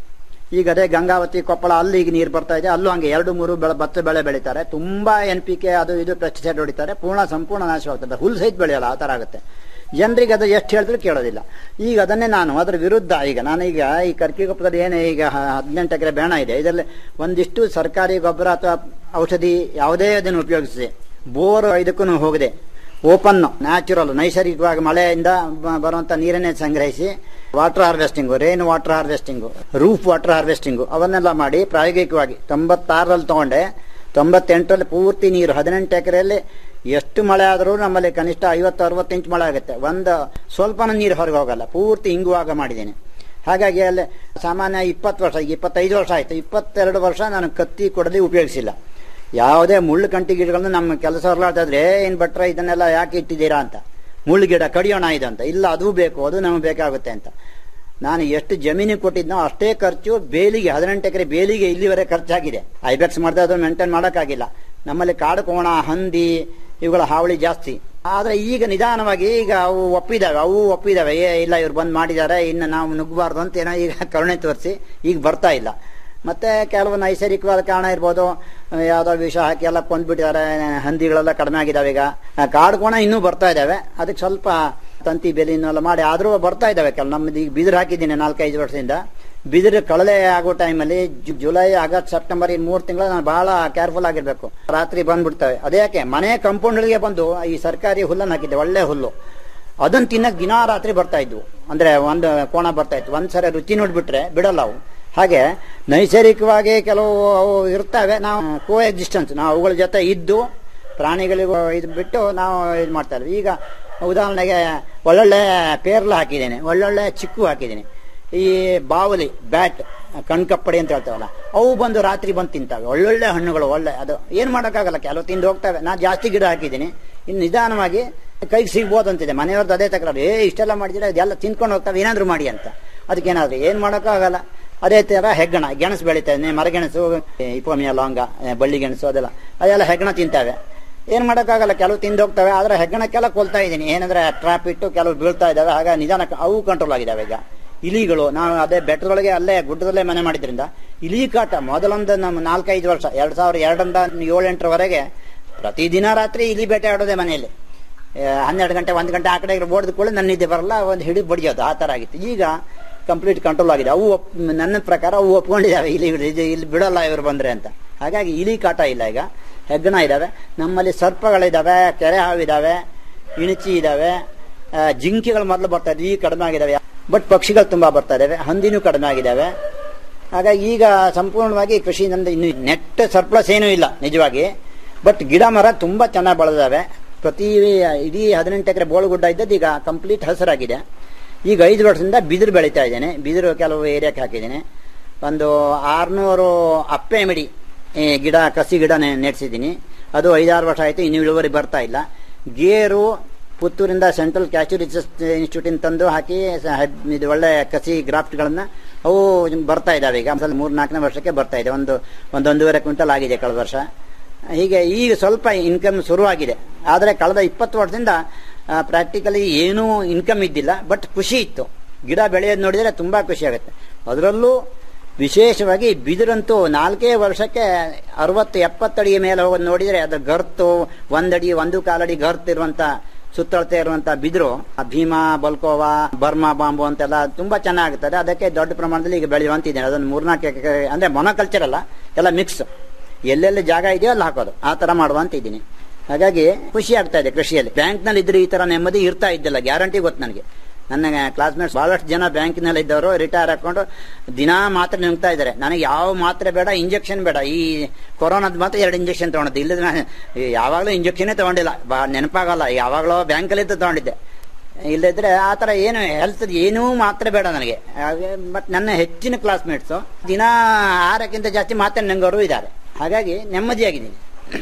ಈಗ ಅದೇ ಗಂಗಾವತಿ ಕೊಪ್ಪಳ ಅಲ್ಲಿ ಈಗ ನೀರು ಬರ್ತಾ ಇದೆ ಅಲ್ಲೂ ಹಂಗೆ ಎರಡು ಮೂರು ಬೆಳೆ ಭತ್ತ ಬೆಳೆ ಬೆಳೀತಾರೆ ತುಂಬಾ ಎನ್ ಪಿ ಕೆ ಅದು ಇದು ಪೆಸ್ಟಿಸೈಡ್ ಹೊಡಿತಾರೆ ಪೂರ್ಣ ಸಂಪೂರ್ಣ ನಾಶವಾಗ್ತದೆ ಹುಲ್ ಸಹಿತ ಬೆಳೆಯಲ್ಲ ಆ ಥರ ಆಗುತ್ತೆ ಜನರಿಗೆ ಅದು ಎಷ್ಟು ಹೇಳಿದ್ರು ಕೇಳೋದಿಲ್ಲ ಈಗ ಅದನ್ನೇ ನಾನು ಅದರ ವಿರುದ್ಧ ಈಗ ನಾನೀಗ ಈ ಕರ್ಕಿಗೊಪ್ಪದಲ್ಲಿ ಏನೇ ಈಗ ಹ- ಹದಿನೆಂಟು ಎಕರೆ ಬೇಣ ಇದೆ ಇದರಲ್ಲಿ ಒಂದಿಷ್ಟು ಸರ್ಕಾರಿ ಗೊಬ್ಬರ ಅಥವಾ ಔಷಧಿ ಯಾವುದೇ ಅದನ್ನು ಉಪಯೋಗಿಸಿ ಬೋರ್ ಇದಕ್ಕೂ ಹೋಗದೆ ಓಪನ್ ನ್ಯಾಚುರಲ್ ನೈಸರ್ಗಿಕವಾಗಿ ಮಳೆಯಿಂದ ಬ- ಬರುವಂತ ನೀರನ್ನೇ ಸಂಗ್ರಹಿಸಿ water harvesting rain water harvesting roof water harvesting ಅವನ್ನೆಲ್ಲ ಮಾಡಿ ಪ್ರಾಯೋಗಿಕವಾಗಿ ತೊಂಬತ್ತಾರರಲ್ಲಿ ತಗೊಂಡೆ ತೊಂಬತ್ತೆಂಟರಲ್ಲಿ ಪೂರ್ತಿ ನೀರು ಹದಿನೆಂಟು ಎಕರೆಯಲ್ಲಿ ಎಷ್ಟು ಮಳೆ ಆದರೂ ನಮ್ಮಲ್ಲಿ ಕನಿಷ್ಠ ಐವತ್ತು ಅರವತ್ತು ಇಂಚ್ ಮಳೆ ಆಗುತ್ತೆ ಒಂದು ಸ್ವಲ್ಪನೂ ನೀರು ಹೊರಗೆ ಹೋಗಲ್ಲ ಪೂರ್ತಿ ಇಂಗುವಾಗ ಮಾಡಿದ್ದೀನಿ ಹಾಗಾಗಿ ಅಲ್ಲಿ ಸಾಮಾನ್ಯ ಇಪ್ಪತ್ತು ವರ್ಷ ಈಗ ಇಪ್ಪತ್ತೈದು ವರ್ಷ ಆಯ್ತು ಇಪ್ಪತ್ತೆರಡು ವರ್ಷ ನಾನು ಕತ್ತಿ ಕೊಡಲಿ ಉಪಯೋಗಿಸಿಲ್ಲ ಯಾವುದೇ ಮುಳ್ಳು ಕಂಟಿ ಗಿಡಗಳನ್ನು ನಮ್ಮ ಕೆಲಸ ಹೊರಲಾಡ್ತಿದ್ರೆ ಏನ್ ಭಟ್ರ ಇದನ್ನೆಲ್ಲ ಯಾಕೆ ಇಟ್ಟಿದ್ದೀರಾ ಅಂತ ಮುಳ್ಳು ಗಿಡ ಕಡಿಯೋಣ ಇದು ಅಂತ ಇಲ್ಲ ಅದು ಬೇಕು ಅದು ನಮಗೆ ಬೇಕಾಗುತ್ತೆ ಅಂತ ನಾನು ಎಷ್ಟು ಜಮೀನಿಗೆ ಕೊಟ್ಟಿದ್ನೋ ಅಷ್ಟೇ ಖರ್ಚು ಬೇಲಿಗೆ ಹದಿನೆಂಟು ಎಕರೆ ಬೇಲಿಗೆ ಇಲ್ಲಿವರೆಗೆ ಖರ್ಚಾಗಿದೆ ಐಬೆಕ್ಸ್ ಮಾಡಿದ್ರೆ ಅದು ಮೇಂಟೈನ್ ಮಾಡೋಕ್ಕಾಗಿಲ್ಲ ನಮ್ಮಲ್ಲಿ ಕಾಡು ಕೋಣ ಹಂದಿ ಇವುಗಳ ಹಾವಳಿ ಜಾಸ್ತಿ ಆದ್ರೆ ಈಗ ನಿಧಾನವಾಗಿ ಈಗ ಅವು ಒಪ್ಪಿದಾವೆ ಅವು ಒಪ್ಪಿದಾವೆ ಏ ಇಲ್ಲ ಇವ್ರು ಬಂದ್ ಮಾಡಿದ್ದಾರೆ ಇನ್ನು ನಾವು ನುಗ್ಗಬಾರ್ದು ಅಂತ ಏನೋ ಈಗ ಕರುಣೆ ತೋರಿಸಿ ಈಗ ಬರ್ತಾ ಇಲ್ಲ ಮತ್ತೆ ಕೆಲವು ನೈಸರ್ಗಿಕವಾದ ಕಾರಣ ಇರ್ಬೋದು ಯಾವ್ದೋ ವಿಷ ಹಾಕಿ ಎಲ್ಲ ಕೊಂದ್ಬಿಟ್ಟಿದ್ದಾರೆ ಹಂದಿಗಳೆಲ್ಲ ಕಡಿಮೆ ಆಗಿದಾವೆ ಈಗ ಆ, ಕಾಡು ಕೋಣ ಇನ್ನೂ ಬರ್ತಾ ಇದಾವೆ ಅದಕ್ಕೆ ಸ್ವಲ್ಪ ತಂತಿ ಬೆಲೆಯನ್ನೆಲ್ಲ ಮಾಡಿ ಆದ್ರೂ ಬರ್ತಾ ಇದಾವೆ ಕೆಲವು ನಮ್ದು ಈಗ ಬಿದಿರು ಹಾಕಿದ್ದೀನಿ ನಾಲ್ಕೈದು ವರ್ಷದಿಂದ ಬಿದಿರು ಕಳಲೆ ಆಗೋ ಟೈಮಲ್ಲಿ ಜುಲೈ ಆಗಸ್ಟ್ ಸೆಪ್ಟೆಂಬರ್ ಈ ಮೂರು ತಿಂಗಳು ನಾನು ಬಹಳ ಕೇರ್ಫುಲ್ ಆಗಿರ್ಬೇಕು ರಾತ್ರಿ ಬಂದ್ಬಿಡ್ತವೆ ಅದ್ಯಾಕೆ ಮನೆ ಕಂಪೌಂಡ್ಗಳಿಗೆ ಬಂದು ಈ ಸರ್ಕಾರಿ ಹುಲ್ಲನ್ನು ಹಾಕಿದ್ದೆ ಒಳ್ಳೆ ಹುಲ್ಲು ಅದನ್ನ ತಿನ್ನಕ್ ದಿನಾ ರಾತ್ರಿ ಬರ್ತಾ ಇದ್ವು ಅಂದ್ರೆ ಒಂದು ಕೋಣ ಬರ್ತಾ ಇತ್ತು ಒಂದ್ಸರಿ ರುಚಿ ನೋಡ್ಬಿಟ್ರೆ ಬಿಡಲ್ಲ ಅವು ಹಾಗೆ ನೈಸರ್ಗಿಕವಾಗಿ ಕೆಲವು ಅವು ಇರ್ತವೆ ನಾವು ಕೋ ಎಕ್ಸಿಸ್ಟೆನ್ಸ್ ನಾವು ಅವುಗಳ ಜೊತೆ ಇದ್ದು ಪ್ರಾಣಿಗಳಿಗೂ ಇದು ಬಿಟ್ಟು ನಾವು ಇದು ಮಾಡ್ತಾ ಇದ್ವಿ ಈಗ ಉದಾಹರಣೆಗೆ ಒಳ್ಳೊಳ್ಳೆ ಪೇರ್ಲ ಹಾಕಿದ್ದೇನೆ ಒಳ್ಳೊಳ್ಳೆ ಚಿಕ್ಕು ಹಾಕಿದ್ದೀನಿ ಈ ಬಾವಲಿ ಬ್ಯಾಟ್ ಕಣ್ಕಪ್ಪಡಿ ಅಂತ ಹೇಳ್ತಾವಲ್ಲ ಅವು ಬಂದು ರಾತ್ರಿ ಬಂದು ತಿಂತಾವೆ ಒಳ್ಳೊಳ್ಳೆ ಹಣ್ಣುಗಳು ಒಳ್ಳೆ ಅದು ಏನು ಮಾಡೋಕ್ಕಾಗಲ್ಲ ಕೆಲವು ತಿಂದು ಹೋಗ್ತವೆ ನಾನು ಜಾಸ್ತಿ ಗಿಡ ಹಾಕಿದ್ದೀನಿ ಇನ್ನು ನಿಧಾನವಾಗಿ ಕೈಗೆ ಸಿಗ್ಬೋದು ಅಂತಿದೆ ಮನೆಯವ್ರದ್ದು ಅದೇ ತಕರಾರು ಏ ಇಷ್ಟೆಲ್ಲ ಮಾಡಿದ್ರೆ ಅದೆಲ್ಲ ತಿನ್ಕೊಂಡು ಹೋಗ್ತಾವೆ ಏನಾದ್ರು ಮಾಡಿ ಅಂತ ಅದಕ್ಕೇನಾದ್ರು ಏನು ಮಾಡೋಕ್ಕಾಗಲ್ಲ ಅದೇ ಥರ ಹೆಗ್ಗಣ ಗೆಣಸು ಬೆಳೀತಾ ಇದೆ ಮರಗೆಣಸು ಇಪೋಮಿಯ ಲಾಂಗ ಏ, ಬಳ್ಳಿ ಗೆಣಸು ಅದೆಲ್ಲ ಅದೆಲ್ಲ ಹೆಗ್ಗಣ ತಿಂತಾವೆ ಏನು ಮಾಡೋಕ್ಕಾಗಲ್ಲ ಕೆಲವು ತಿಂದು ಹೋಗ್ತವೆ ಆದರೆ ಹೆಗ್ಗಣಕ್ಕೆಲ್ಲ ಕೊಲ್ತಾ ಇದ್ದೀನಿ ಏನಂದ್ರೆ ಟ್ರಾಪ್ ಇಟ್ಟು ಕೆಲವು ಬೀಳ್ತಾ ಇದ್ದಾವೆ ಆಗ ನಿಧಾನಕ್ಕೆ ಅವು ಕಂಟ್ರೋಲ್ ಆಗಿದ್ದಾವೆ ಈಗ ಇಲಿಗಳು ನಾವು ಅದೇ ಬೆಟ್ಟದೊಳಗೆ ಅಲ್ಲೇ ಗುಡ್ಡದಲ್ಲೇ ಮನೆ ಮಾಡಿದ್ರಿಂದ ಇಲಿ ಕಾಟ ಮೊದಲೊಂದು ನಮ್ಮ ನಾಲ್ಕೈದು ವರ್ಷ ಎರಡ್ ಸಾವಿರದ ಎರಡರಿಂದ ಏಳೆಂಟರವರೆಗೆ ಪ್ರತಿದಿನ ರಾತ್ರಿ ಇಲಿ ಬೇಟೆ ಆಡೋದೇ ಮನೆಯಲ್ಲಿ ಆ, ಹನ್ನೆರಡು ಗಂಟೆ ಒಂದು ಗಂಟೆ ಆ ಕಡೆ ಓಡಿದ ಕೂಡ ನನ್ನ ನಿದ್ದೆ ಬರಲ್ಲ ಒಂದು ಹಿಡಿ ಬಡಿಯೋದು ಆ ಥರ ಆಗಿತ್ತು ಈಗ ಕಂಪ್ಲೀಟ್ ಕಂಟ್ರೋಲ್ ಆಗಿದೆ ಅವು ಒಪ್ ನನ್ನ ಪ್ರಕಾರ ಅವು ಒಪ್ಕೊಂಡಿದ್ದಾವೆ ಇಲಿ ಇದು ಇಲ್ಲಿ ಬಿಡಲ್ಲ ಇವರು ಬಂದ್ರೆ ಅಂತ ಹಾಗಾಗಿ ಇಲಿ ಕಾಟ ಇಲ್ಲ ಈಗ ಹೆಗ್ಗಣ ಇದ್ದಾವೆ ನಮ್ಮಲ್ಲಿ ಸರ್ಪಗಳಿದ್ದಾವೆ ಕೆರೆ ಹಾವಿದ್ದಾವೆ ಇಣಚಿ ಇದ್ದಾವೆ ಆ, ಜಿಂಕೆಗಳು ಮೊದಲು ಬರ್ತಾ ಇದ್ವಿ ಈಗ ಕಡಿಮೆ ಆಗಿದ್ದಾವೆ ಬಟ್ ಪಕ್ಷಿಗಳು ತುಂಬಾ ಬರ್ತಾ ಇದಾವೆ ಹಂದಿನೂ ಕಡಿಮೆ ಆಗಿದ್ದಾವೆ ಹಾಗಾಗಿ ಈಗ ಸಂಪೂರ್ಣವಾಗಿ ಕೃಷಿ ನಂದು ಇನ್ನು ನೆಟ್ ಸರ್ಪ್ಲಸ್ ಏನೂ ಇಲ್ಲ ನಿಜವಾಗಿ ಬಟ್ ಗಿಡ ಮರ ತುಂಬಾ ಚೆನ್ನಾಗಿ ಬೆಳೆದಾವೆ ಪ್ರತಿ ಇಡೀ ಹದಿನೆಂಟು ಎಕರೆ ಬೋಳುಗುಡ್ಡ ಇದ್ದದ್ದು ಈಗ ಕಂಪ್ಲೀಟ್ ಹಸಿರಾಗಿದೆ ಈಗ ಐದು ವರ್ಷದಿಂದ ಬಿದಿರು ಬೆಳೀತಾ ಇದ್ದೇನೆ ಬಿದಿರು ಕೆಲವು ಏರಿಯಾಕ್ಕೆ ಹಾಕಿದ್ದೇನೆ ಒಂದು ಆರ್ನೂರು ಅಪ್ಪೆ ಮಿಡಿ ಈ ಗಿಡ ಕಸಿ ಗಿಡ ನೆಡ್ಸಿದ್ದೀನಿ ಅದು ಐದಾರು ವರ್ಷ ಆಯಿತು ಇನ್ನು ಇಳುವರಿ ಬರ್ತಾ ಇಲ್ಲ ಗೇರು ಪುತ್ತೂರಿಂದ ಸೆಂಟ್ರಲ್ ಕ್ಯಾಚು ರಿಸರ್ಚ್ ಇನ್ಸ್ಟಿಟ್ಯೂಟಿಂದ ತಂದು ಹಾಕಿ ಸ- ಹದ್- ಇದು ಒಳ್ಳೆ ಕಸಿ ಗ್ರಾಫ್ಟ್ಗಳನ್ನ ಅವು ಬರ್ತಾ ಇದಾವೆ ಈಗ ಒಂದ್ಸಲ ಮೂರು ನಾಲ್ಕನೇ ವರ್ಷಕ್ಕೆ ಬರ್ತಾ ಇದೆ ಒಂದು ಒಂದೊಂದೂವರೆ ಕ್ವಿಂಟಲ್ ಆಗಿದೆ ಕಳೆದ ವರ್ಷ ಹೀಗೆ ಈಗ ಸ್ವಲ್ಪ ಇನ್ಕಮ್ ಶುರುವಾಗಿದೆ ಆದರೆ ಕಳೆದ ಇಪ್ಪತ್ತು ವರ್ಷದಿಂದ ಪ್ರಾಕ್ಟಿಕಲಿ ಏನೂ ಇನ್ಕಮ್ ಇದ್ದಿಲ್ಲ ಬಟ್ ಖುಷಿ ಇತ್ತು ಗಿಡ ಬೆಳೆಯೋದು ನೋಡಿದರೆ ತುಂಬಾ ಖುಷಿ ಆಗುತ್ತೆ ಅದರಲ್ಲೂ ವಿಶೇಷವಾಗಿ ಬಿದಿರಂತೂ ನಾಲ್ಕೇ ವರ್ಷಕ್ಕೆ ಅರವತ್ತು ಎಪ್ಪತ್ತಡಿ ಮೇಲೆ ಹೋಗೋದು ನೋಡಿದರೆ ಅದ್ರ ಗರ್ತು ಒಂದಡಿ ಒಂದು ಕಾಲಡಿ ಗರ್ತ್ ಇರುವಂತ ಸುತ್ತಳತೆ ಇರುವಂತ ಬಿದಿರು ಆ ಭೀಮಾ ಬಲ್ಕೋವಾ ಬರ್ಮಾ ಬಾಂಬು ಅಂತೆಲ್ಲ ತುಂಬಾ ಚೆನ್ನಾಗುತ್ತದೆ ಅದಕ್ಕೆ ದೊಡ್ಡ ಪ್ರಮಾಣದಲ್ಲಿ ಈಗ ಬೆಳೆಯುವಂತಿದ್ದೇನೆ ಅದನ್ನು ಮೂರ್ನಾಲ್ಕು ಎಕರೆ ಅಂದ್ರೆ ಮೊನೋಕಲ್ಚರ್ ಅಲ್ಲ ಎಲ್ಲ ಮಿಕ್ಸ್ ಎಲ್ಲೆಲ್ಲಿ ಜಾಗ ಇದೆಯೋ ಅಲ್ಲಿ ಹಾಕೋದು ಆ ತರ ಮಾಡುವಂತ ಇದ್ದೀನಿ ಹಾಗಾಗಿ ಖುಷಿ ಆಗ್ತಾ ಇದೆ ಕೃಷಿಯಲ್ಲಿ ಬ್ಯಾಂಕ್ನಲ್ಲಿ ಇದ್ರೆ ಈ ತರ ನೆಮ್ಮದಿ ಇರ್ತಾ ಇದ್ದಿಲ್ಲ ಗ್ಯಾರಂಟಿ ಗೊತ್ತು ನನಗೆ ನನ್ನ ಕ್ಲಾಸ್ಮೇಟ್ಸ್ ಬಹಳಷ್ಟು ಜನ ಬ್ಯಾಂಕಿನಲ್ಲಿ ಇದ್ದವರು ರಿಟೈರ್ ಹಾಕೊಂಡು ದಿನಾ ಮಾತ್ರೆ ನುಂಗ್ತಾ ಇದ್ದಾರೆ ನನಗೆ ಯಾವ ಮಾತ್ರೆ ಬೇಡ ಇಂಜೆಕ್ಷನ್ ಬೇಡ ಈ ಕೊರೋನಾದ ಮಾತ್ರ ಎರಡು ಇಂಜೆಕ್ಷನ್ ತಗೊಂಡಿದ್ದೆ ಇಲ್ಲದ ನಾನು ಯಾವಾಗಲೂ ಇಂಜೆಕ್ಷನೇ ತಗೊಂಡಿಲ್ಲ ಬಾ ನೆನಪಾಗಲ್ಲ ಯಾವಾಗಲೂ ಬ್ಯಾಂಕಲ್ಲಿ ತಗೊಂಡಿದ್ದೆ ಇಲ್ಲದಿದ್ರೆ ಆ ಥರ ಏನು ಹೆಲ್ತ್ ಏನೂ ಮಾತ್ರೆ ಬೇಡ ನನಗೆ ಬಟ್ ನನ್ನ ಹೆಚ್ಚಿನ ಕ್ಲಾಸ್ಮೇಟ್ಸು ದಿನ ಆರಕ್ಕಿಂತ ಜಾಸ್ತಿ ಮಾತ್ರೆ ನಂಗವರು ಇದ್ದಾರೆ ಹಾಗಾಗಿ ನೆಮ್ಮದಿಯಾಗಿದ್ದೀನಿ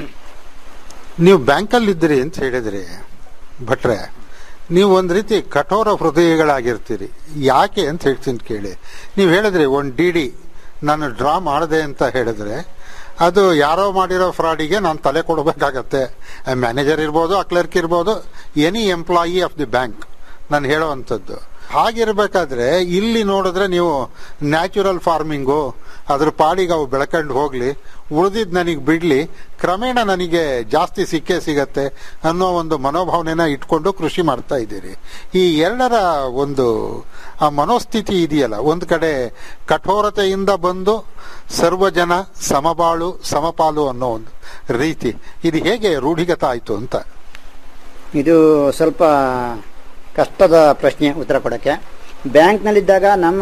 ನೀವು ಬ್ಯಾಂಕಲ್ಲಿ ಇದ್ದೀರಿ ಅಂತ ಹೇಳಿದ್ರಿ ಭಟ್ರೆ ನೀವು ಒಂದ್ ರೀತಿ ಕಠೋರ ಹೃದಯಗಳಾಗಿರ್ತೀರಿ ಯಾಕೆ ಅಂತ ಹೇಳ್ತೀನಿ ಕೇಳಿ ನೀವು ಹೇಳಿದ್ರಿ ಒಂದು ಡಿ ಡಿ ನಾನು ಡ್ರಾ ಮಾಡಿದೆ ಅಂತ ಹೇಳಿದ್ರೆ ಅದು ಯಾರೋ ಮಾಡಿರೋ ಫ್ರಾಡಿಗೆ ನಾನು ತಲೆ ಕೊಡಬೇಕಾಗತ್ತೆ ಮ್ಯಾನೇಜರ್ ಇರ್ಬೋದು ಆ ಕ್ಲರ್ಕ್ ಇರ್ಬೋದು any employee of the bank ನಾನು ಹೇಳೋವಂಥದ್ದು ಹಾಗಿರ್ಬೇಕಾದ್ರೆ ಇಲ್ಲಿ ನೋಡಿದ್ರೆ ನೀವು ನ್ಯಾಚುರಲ್ ಫಾರ್ಮಿಂಗು ಅದ್ರ ಪಾಡಿಗೆ ಅವು ಬೆಳ್ಕೊಂಡು ಹೋಗ್ಲಿ ಉಳಿದಿದ್ ನನಗೆ ಬಿಡ್ಲಿ ಕ್ರಮೇಣ ನನಗೆ ಜಾಸ್ತಿ ಸಿಕ್ಕೇ ಸಿಗತ್ತೆ ಅನ್ನೋ ಒಂದು ಮನೋಭಾವನೆನ ಇಟ್ಕೊಂಡು ಕೃಷಿ ಮಾಡ್ತಾ ಇದ್ದೀರಿ ಈ ಎರಡರ ಒಂದು ಆ ಮನೋಸ್ಥಿತಿ ಇದೆಯಲ್ಲ ಒಂದ್ ಕಡೆ ಕಠೋರತೆಯಿಂದ ಬಂದು ಸರ್ವಜನ ಸಮಬಾಳು ಸಮಪಾಲು ಅನ್ನೋ ಒಂದು ರೀತಿ ಇದು ಹೇಗೆ ರೂಢಿಗತ ಆಯ್ತು ಅಂತ ಇದು ಸ್ವಲ್ಪ ಕಷ್ಟದ ಪ್ರಶ್ನೆ ಉತ್ತರ ಕೊಡೋಕ್ಕೆ ಬ್ಯಾಂಕ್ನಲ್ಲಿದ್ದಾಗ ನಮ್ಮ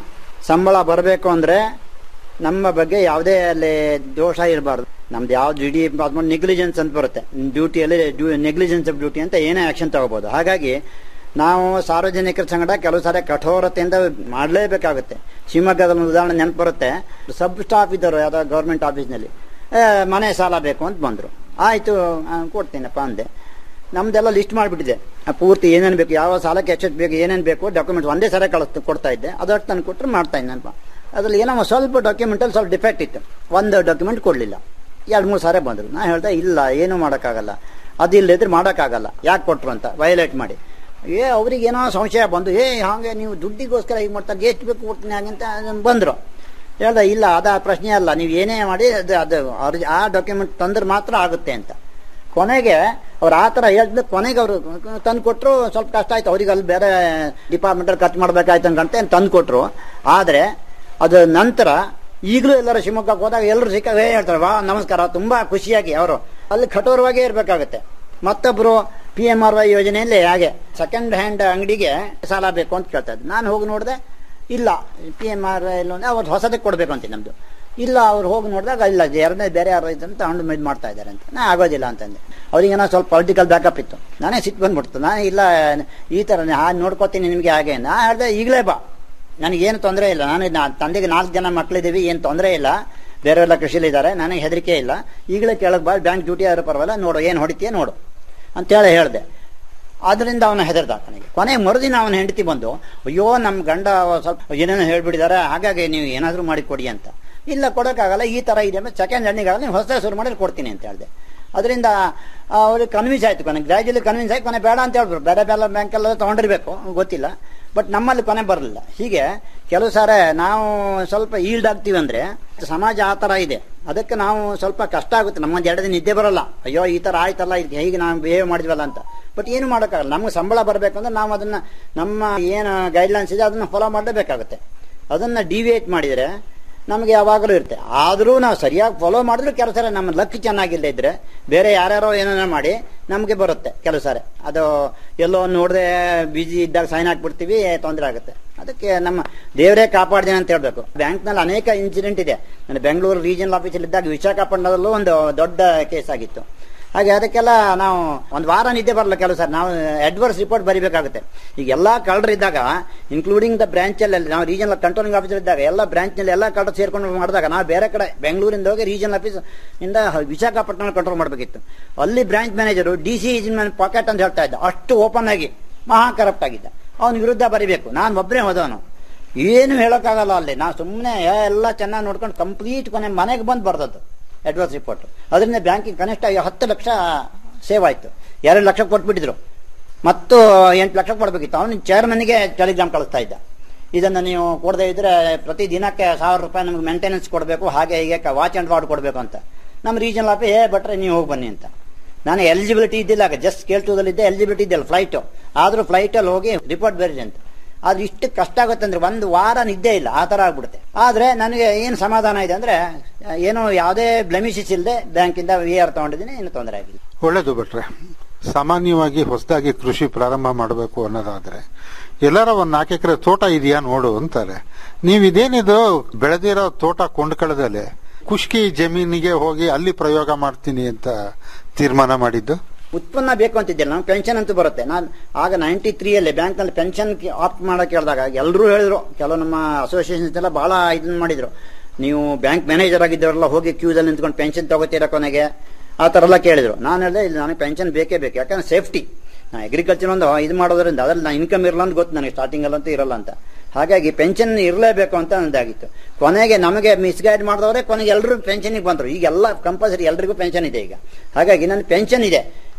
ಸಂಬಳ ಬರಬೇಕು ಅಂದರೆ ನಮ್ಮ ಬಗ್ಗೆ ಯಾವುದೇ ಅಲ್ಲಿ ದೋಷ ಇರಬಾರ್ದು ನಮ್ದು ಯಾವ್ದು ಡಿ ಡಿ ನೆಗ್ಲಿಜೆನ್ಸ್ ಅಂತ ಬರುತ್ತೆ ಡ್ಯೂಟಿಯಲ್ಲಿ ನೆಗ್ಲಿಜೆನ್ಸ್ ಆಫ್ ಡ್ಯೂಟಿ ಅಂತ ಏನೇ ಆಕ್ಷನ್ ತಗೋಬಹುದು ಹಾಗಾಗಿ ನಾವು ಸಾರ್ವಜನಿಕರ ಸಂಗಡ ಕೆಲವು ಸಾರಿ ಕಠೋರತೆಯಿಂದ ಮಾಡಲೇಬೇಕಾಗುತ್ತೆ ಶಿವಮೊಗ್ಗದಲ್ಲಿ ಒಂದು ಉದಾಹರಣೆ ನೆನಪು ಬರುತ್ತೆ ಸಬ್ ಸ್ಟಾಫ್ ಇದ್ದರು ಯಾವುದೋ ಗೌರ್ಮೆಂಟ್ ಆಫೀಸ್ನಲ್ಲಿ "ಏ, ಮನೆ ಸಾಲ ಬೇಕು ಅಂತ ಬಂದರು ಆಯಿತು ಕೊಡ್ತೀನಪ್ಪ ಅಂದೆ ನಮ್ದೆಲ್ಲ ಲಿಸ್ಟ್ ಮಾಡಿಬಿಟ್ಟಿದೆ ಪೂರ್ತಿ ಏನೇನು ಬೇಕು ಯಾವ ಸಾಲಕ್ಕೆ ಎಷ್ಟೆಷ್ಟು ಬೇಕು ಏನೇನು ಬೇಕು ಡಾಕ್ಯುಮೆಂಟ್ ಒಂದೇ ಸಲ ಕಳಿಸ್ ಕೊಡ್ತಾ ಇದ್ದೆ ಅದಷ್ಟು ತಂದು ಕೊಟ್ಟರೆ ಮಾಡ್ತಾ ಇದ್ದೆ ಅದ್ರಲ್ಲಿ ಏನೋ ಒಂದ್ ಸ್ವಲ್ಪ ಡಾಕ್ಯುಮೆಂಟಲ್ಲಿ ಸ್ವಲ್ಪ ಡಿಫೆಕ್ಟ್ ಇತ್ತು ಒಂದು ಡಾಕ್ಯುಮೆಂಟ್ ಕೊಡಲಿಲ್ಲ ಎರಡು ಮೂರು ಸಾರಿ ಬಂದರು ನಾ ಹೇಳ್ದೆ ಇಲ್ಲ ಏನೂ ಮಾಡೋಕ್ಕಾಗಲ್ಲ ಅದಿಲ್ಲದಿದ್ರೆ ಮಾಡೋಕ್ಕಾಗಲ್ಲ ಯಾಕೆ ಕೊಟ್ರು ಅಂತ ವೈಲೇಟ್ ಮಾಡಿ ಏ ಅವ್ರಿಗೆ ಏನೋ ಸಂಶಯ ಬಂದು ಏ ಹಾಗೆ ನೀವು ದುಡ್ಡಿಗೋಸ್ಕರ ಈಗ ಮಾಡ್ತಾರೆ ಎಷ್ಟು ಬೇಕು ಕೊಡ್ತೀನಿ ಹಾಗೆ ಅಂತ ಬಂದರು ಹೇಳ್ದೆ ಇಲ್ಲ ಅದ ಪ್ರಶ್ನೆ ಅಲ್ಲ ನೀವು ಏನೇ ಮಾಡಿ ಅದು ಅದು ಅವ್ರಿಗೆ ಆ ಡಾಕ್ಯುಮೆಂಟ್ ತಂದ್ರೆ ಮಾತ್ರ ಆಗುತ್ತೆ ಅಂತ ಕೊನೆಗೆ ಅವ್ರು ಆ ಥರ ಹೇಳಿದ ಕೊನೆಗೆ ಅವರು ತಂದು ಕೊಟ್ಟರು ಸ್ವಲ್ಪ ಕಷ್ಟ ಆಯ್ತು ಅವ್ರಿಗೆ ಅಲ್ಲಿ ಬೇರೆ ಡಿಪಾರ್ಟ್ಮೆಂಟಲ್ಲಿ ಖರ್ಚು ಮಾಡ್ಬೇಕಾಯ್ತು ಅನ್ಕಂತ ತಂದು ಕೊಟ್ಟರು ಆದರೆ ಅದು ನಂತರ ಈಗಲೂ ಎಲ್ಲರೂ ಶಿವಮೊಗ್ಗಕ್ಕೆ ಹೋದಾಗ ಎಲ್ಲರೂ ಸಿಕ್ಕ ಹೇ ಹೇಳ್ತಾರೆ ವಾ ನಮಸ್ಕಾರ ತುಂಬಾ ಖುಷಿಯಾಗಿ ಅವರು ಅಲ್ಲಿ ಕಠೋರವಾಗೇ ಇರಬೇಕಾಗುತ್ತೆ ಮತ್ತೊಬ್ರು ಪಿ ಎಂ ಆರ್ ವೈ ಯೋಜನೆಯಲ್ಲಿ ಹಾಗೆ ಸೆಕೆಂಡ್ ಹ್ಯಾಂಡ್ ಅಂಗಡಿಗೆ ಸಾಲ ಬೇಕು ಅಂತ ಕೇಳ್ತಾ ಇದ್ದೆ ನಾನು ಹೋಗಿ ನೋಡಿದೆ ಇಲ್ಲ ಪಿ ಎಂ ಆರ್ ವೈ ಅಂದ್ರೆ ಅವ್ರು ಹೊಸದಕ್ಕೆ ಕೊಡಬೇಕು ಅಂತ ನಮ್ದು ಇಲ್ಲ ಅವ್ರು ಹೋಗಿ ನೋಡಿದಾಗ ಇಲ್ಲ ಎರಡನೇ ಬೇರೆ ಯಾರು ಅಂತ ತಗೊಂಡು ಇದು ಮಾಡ್ತಾ ಇದ್ದಾರೆ ಅಂತ ನಾ ಆಗೋದಿಲ್ಲ ಅಂತಂದೆ ಅವ್ರಿಗೇನೋ ಸ್ವಲ್ಪ ಪೊಲಿಟಿಕಲ್ ಬ್ಯಾಕಪ್ ಇತ್ತು ನಾನೇ ಸಿಟ್ಟು ಬಂದ್ಬಿಡ್ತು ನಾನು ಇಲ್ಲ ಈ ಥರ ಹಾಗೆ ನೋಡ್ಕೋತೀನಿ ನಿಮಗೆ ಹಾಗೆ ನಾ ಹೇಳಿದೆ ಈಗಲೇ ಬಾ ನನಗೇನು ತೊಂದರೆ ಇಲ್ಲ ನಾನು ನಾ ತಂದೆಗೆ ನಾಲ್ಕು ಜನ ಮಕ್ಕಳಿದ್ದೀವಿ ಏನು ತೊಂದರೆ ಇಲ್ಲ ಬೇರೆಲ್ಲ ಕೃಷಿಲಿ ಇದ್ದಾರೆ ನನಗೆ ಹೆದರಿಕೆ ಇಲ್ಲ ಈಗಲೇ ಕೇಳಕ್ ಬಾ ಬ್ಯಾಂಕ್ ಡ್ಯೂಟಿ ಆದ್ರೂ ಪರವಾಗಿಲ್ಲ ನೋಡು ಏನು ಹೊಡಿತೀಯ ನೋಡು ಅಂತೇಳಿ ಹೇಳಿದೆ ಅದರಿಂದ ಅವನು ಹೆದರ್ದ ನನಗೆ ಕೊನೆ ಮರುದಿನ ಅವನ ಹೆಂಡತಿ ಬಂದು ಅಯ್ಯೋ ನಮ್ಮ ಗಂಡ ಸ್ವಲ್ಪ ಏನೇನೋ ಹೇಳ್ಬಿಟ್ಟಿದ್ದಾರೆ ಹಾಗಾಗಿ ನೀವು ಏನಾದರೂ ಮಾಡಿ ಕೊಡಿ ಅಂತ ಇಲ್ಲ ಕೊಡೋಕ್ಕಾಗಲ್ಲ ಈ ಥರ ಇದೆ ಸೆಕೆಂಡ್ ಹಣ್ಣಿಗಾಗಲ್ಲ ನೀವು ಹೊಸದಾಗಿ ಶುರು ಮಾಡಿ ಕೊಡ್ತೀನಿ ಅಂತ ಹೇಳಿದೆ ಅದರಿಂದ ಅವ್ರಿಗೆ ಕನ್ವಿನ್ಸ್ ಆಯ್ತು ಕೊನೆ ಗ್ರಾಜುಲಿ ಕನ್ವಿನ್ಸ್ ಆಯ್ತು ಕೊನೆ ಬೇಡ ಅಂತ ಹೇಳ್ಬಿಟ್ರು ಬೇರೆ ಬೇರೆ ಬ್ಯಾಂಕಲ್ಲ ತೊಗೊಂಡಿರ್ಬೇಕು ಗೊತ್ತಿಲ್ಲ ಬಟ್ ನಮ್ಮಲ್ಲಿ ಕೊನೆ ಬರಲಿಲ್ಲ ಹೀಗೆ ಕೆಲವು ಸಾರಿ ನಾವು ಸ್ವಲ್ಪ ಈಲ್ಡ್ ಆಗ್ತೀವಿ ಅಂದ್ರೆ ಸಮಾಜ ಆ ಥರ ಇದೆ ಅದಕ್ಕೆ ನಾವು ಸ್ವಲ್ಪ ಕಷ್ಟ ಆಗುತ್ತೆ ನಮ್ಮೊಂದು ಎರಡು ದಿನ ನಿದ್ದೆ ಬರಲ್ಲ ಅಯ್ಯೋ ಈ ಥರ ಆಯ್ತಲ್ಲ ಇದು ಹೇಗೆ ನಾವು ಬಿಹೇವ್ ಮಾಡಿದ್ವಲ್ಲ ಅಂತ ಬಟ್ ಏನು ಮಾಡೋಕ್ಕಾಗಲ್ಲ ನಮ್ಗೆ ಸಂಬಳ ಬರಬೇಕಂದ್ರೆ ನಾವು ಅದನ್ನ ನಮ್ಮ ಏನು ಗೈಡ್ಲೈನ್ಸ್ ಇದೆ ಅದನ್ನ ಫಾಲೋ ಮಾಡಲೇಬೇಕಾಗುತ್ತೆ ಅದನ್ನ ಡಿವಿಯೇಟ್ ಮಾಡಿದರೆ ನಮಗೆ ಯಾವಾಗಲೂ ಇರುತ್ತೆ ಆದರೂ ನಾವು ಸರಿಯಾಗಿ ಫಾಲೋ ಮಾಡಿದ್ರು ಕೆಲವು ಸಲ ನಮ್ಮ ಲಕ್ ಚೆನ್ನಾಗಿಲ್ಲ ಇದ್ರೆ ಬೇರೆ ಯಾರ್ಯಾರೋ ಏನೇನೋ ಮಾಡಿ ನಮಗೆ ಬರುತ್ತೆ ಕೆಲವು ಸಾರಿ ಅದು ಎಲ್ಲೋ ನೋಡದೆ ಬಿಜಿ ಇದ್ದಾಗ ಸೈನ್ ಹಾಕ್ಬಿಡ್ತೀವಿ ತೊಂದರೆ ಆಗುತ್ತೆ ಅದಕ್ಕೆ ನಮ್ಮ ದೇವರೇ ಕಾಪಾಡಿದೆ ಅಂತ ಹೇಳ್ಬೇಕು ಬ್ಯಾಂಕ್ನಲ್ಲಿ ಅನೇಕ ಇನ್ಸಿಡೆಂಟ್ ಇದೆ ನಾನು ಬೆಂಗಳೂರು ರೀಜನಲ್ ಆಫೀಸಲ್ಲಿ ಇದ್ದಾಗ ವಿಶಾಖಪಟ್ಟಣದಲ್ಲೂ ಒಂದು ದೊಡ್ಡ ಕೇಸ್ ಆಗಿತ್ತು ಹಾಗೆ ಅದಕ್ಕೆಲ್ಲ ನಾವು ಒಂದು ವಾರ ನಿದ್ದೆ ಬರಲ್ಲ ಕೆಲವು ಸರ್ ನಾವು ಅಡ್ವರ್ಸ್ ರಿಪೋರ್ಟ್ ಬರಿಬೇಕಾಗುತ್ತೆ ಈಗ ಎಲ್ಲ ಕಳ್ಳರಿದ್ದಾಗ ಇನ್ಕ್ಲೂಡಿಂಗ್ ದ ಬ್ರಾಂಚಲ್ಲಿ ನಾವು ರೀಜನಲ್ ಕಂಟ್ರೋಲಿಂಗ್ ಆಫೀಸರ್ ಇದ್ದಾಗ ಎಲ್ಲ ಬ್ರಾಂಚ್ನಲ್ಲಿ ಎಲ್ಲ ಕಳ್ಳರು ಸೇರ್ಕೊಂಡು ಮಾಡಿದಾಗ ನಾವು ಬೇರೆ ಕಡೆ ಬೆಂಗಳೂರಿಂದ ಹೋಗಿ ರೀಜನಲ್ ಆಫೀಸ್ ಇಂದ ವಿಶಾಖಪಟ್ಟಣ ಕಂಟ್ರೋಲ್ ಮಾಡಬೇಕಿತ್ತು ಅಲ್ಲಿ branch manager D C is man pocket ಅಂತ ಹೇಳ್ತಾ ಇದ್ದ ಅಷ್ಟು ಓಪನ್ ಆಗಿ ಮಹಾ ಕರಪ್ಟ್ ಆಗಿದ್ದ ಅವನ ವಿರುದ್ಧ ಬರಿಬೇಕು ನಾನು ಒಬ್ಬನೇ ಹೋದವನು ಏನು ಹೇಳೋಕ್ಕಾಗಲ್ಲ ಅಲ್ಲಿ ನಾವು ಸುಮ್ಮನೆ ಎಲ್ಲ ಚೆನ್ನಾಗಿ ನೋಡ್ಕೊಂಡು ಕಂಪ್ಲೀಟ್ ಕೊನೆ ಮನೆಗೆ ಬಂದು ಬರ್ದದ್ದು ಅಡ್ವಾನ್ಸ್ ರಿಪೋರ್ಟ್ ಅದರಿಂದ ಬ್ಯಾಂಕಿಗೆ ಕನಿಷ್ಠ ಹತ್ತು ಲಕ್ಷ ಸೇವ್ ಆಯ್ತು ಎರಡು ಲಕ್ಷ ಕೊಟ್ಬಿಟ್ಟಿದ್ರು ಮತ್ತು ಎಂಟು ಲಕ್ಷ ಕೊಡಬೇಕಿತ್ತು ಅವನು ಚೇರ್ಮನ್ಗೆ ಟೆಲಿಗ್ರಾಮ್ ಕಳಿಸ್ತಾ ಇದ್ದ ಇದನ್ನು ನೀವು ಕೊಡದೇ ಇದ್ರೆ ಪ್ರತಿ ದಿನಕ್ಕೆ ಸಾವಿರ ರೂಪಾಯಿ ನಮ್ಗೆ ಮೇಂಟೆನೆನ್ಸ್ ಕೊಡಬೇಕು ಹಾಗೆ ಹೀಗೆ ವಾಚ್ ಆ್ಯಂಡ್ ವಾರ್ಡ್ ಕೊಡಬೇಕು ಅಂತ ನಮ್ಮ ರೀಜನಲ್ ಆಫೀಸ್ ಏ ಬಟ್ರೆ ನೀವು ಹೋಗಿ ಬನ್ನಿ ಅಂತ ನಾನು ಎಲಿಜಿಬಿಲಿಟಿ ಇದ್ದಿಲ್ಲ ಜಸ್ಟ್ ಕೇಳ್ಟುದಲ್ಲಿದ್ದೆ ಎಲಿಜಿಬಿಲಿಟಿ ಇದ್ದಿಲ್ಲ ಫ್ಲೈಟು ಆದರೂ ಫ್ಲೈಟಲ್ಲಿ ಹೋಗಿ ರಿಪೋರ್ಟ್ ಬೇರೆ ಅಂತ ಅದು ಇಷ್ಟು ಕಷ್ಟ ಆಗುತ್ತೆ ಅಂದ್ರೆ ಒಂದು ವಾರ ನಿದ್ದೆ ಇಲ್ಲ ಆ ಥರ ಆಗ್ಬಿಡುತ್ತೆ ಆದರೆ ನನಗೆ ಏನು ಸಮಾಧಾನ ಇದೆ ಅಂದ್ರೆ ಏನೋ ಯಾವುದೇ ಬ್ಲೆಮಿಶಸ್ ಇಲ್ಲದೆ ಬ್ಯಾಂಕಿಂದ ವಿ ಆರ್ ತಗೊಂಡಿದ್ದೀನಿ ಏನು ತೊಂದರೆ ಆಗಿಲ್ಲ ಒಳ್ಳೇದು ಬಿಟ್ರೆ ಸಾಮಾನ್ಯವಾಗಿ ಹೊಸದಾಗಿ ಕೃಷಿ ಪ್ರಾರಂಭ ಮಾಡಬೇಕು ಅನ್ನೋದಾದ್ರೆ ಎಲ್ಲರ ಒಂದ್ ನಾಲ್ಕು ಎಕರೆ ತೋಟ ಇದೆಯಾ ನೋಡು ಅಂತಾರೆ ನೀವು ಇದೇನಿದು ಬೆಳೆದಿರೋ ತೋಟ ಕೊಂಡ್ಕೊಳ್ಳದಲೆ ಖುಷ್ಕಿ ಜಮೀನಿಗೆ ಹೋಗಿ ಅಲ್ಲಿ ಪ್ರಯೋಗ ಮಾಡ್ತೀನಿ ಅಂತ ತೀರ್ಮಾನ ಮಾಡಿದ್ದು ಉತ್ಪನ್ನ ಬೇಕು ಅಂತಿದ್ದಿಲ್ಲ ನಾವು ಪೆನ್ಷನ್ ಅಂತೂ ಬರುತ್ತೆ ನಾನು ಆಗ ನೈಂಟಿ ತ್ರೀಯಲ್ಲಿ ಬ್ಯಾಂಕ್ನಲ್ಲಿ ಪೆನ್ಷನ್ ಆಪ್ಟ್ ಮಾಡಕ್ಕೆ ಹೇಳಿದಾಗ ಎಲ್ಲರೂ ಹೇಳಿದ್ರು ಕೆಲವು ನಮ್ಮ ಅಸೋಸಿಯೇಷನ್ಸ್ ಎಲ್ಲ ಬಹಳ ಇದನ್ನ ಮಾಡಿದ್ರು ನೀವು ಬ್ಯಾಂಕ್ ಮ್ಯಾನೇಜರ್ ಆಗಿದ್ದವರೆಲ್ಲ ಹೋಗಿ ಕ್ಯೂದಲ್ಲಿ ನಿಂತ್ಕೊಂಡು ಪೆನ್ಷನ್ ತಗೋತೀರಾ ಕೊನೆಗೆ ಆ ಥರ ಎಲ್ಲ ಕೇಳಿದ್ರು ನಾನು ಹೇಳಿದೆ ಇಲ್ಲ ನನಗೆ ಪೆನ್ಷನ್ ಬೇಕೇ ಬೇಕು ಯಾಕಂದ್ರೆ ಸೇಫ್ಟಿ ನಾ ಅಗ್ರಿಕಲ್ಚರ್ ಒಂದು ಇದು ಮಾಡೋದ್ರಿಂದ ಅದ್ರಲ್ಲಿ ನಾ ಇನ್ಕಮ್ ಇರಲ್ಲ ಅಂತ ಗೊತ್ತು ನನಗೆ ಸ್ಟಾರ್ಟಿಂಗ್ ಅಲ್ಲಂತೂ ಇರಲ್ಲ ಅಂತ ಹಾಗಾಗಿ ಪೆನ್ಷನ್ ಇರಲೇಬೇಕು ಅಂತ ನಂದಾಗಿತ್ತು ಕೊನೆಗೆ ನಮಗೆ ಮಿಸ್ಗೈಡ್ ಮಾಡಿದವರೇ ಕೊನೆಗೆ ಎಲ್ಲರೂ ಪೆನ್ಷನ್ಗೆ ಬಂದರು ಈಗ ಎಲ್ಲ ಕಂಪಲ್ಸರಿ ಎಲ್ರಿಗೂ ಪೆನ್ಷನ್ ಇದೆ ಈಗ ಹಾಗಾಗಿ ನನ್ನ ಪೆನ್ಷನ್ ಇದೆ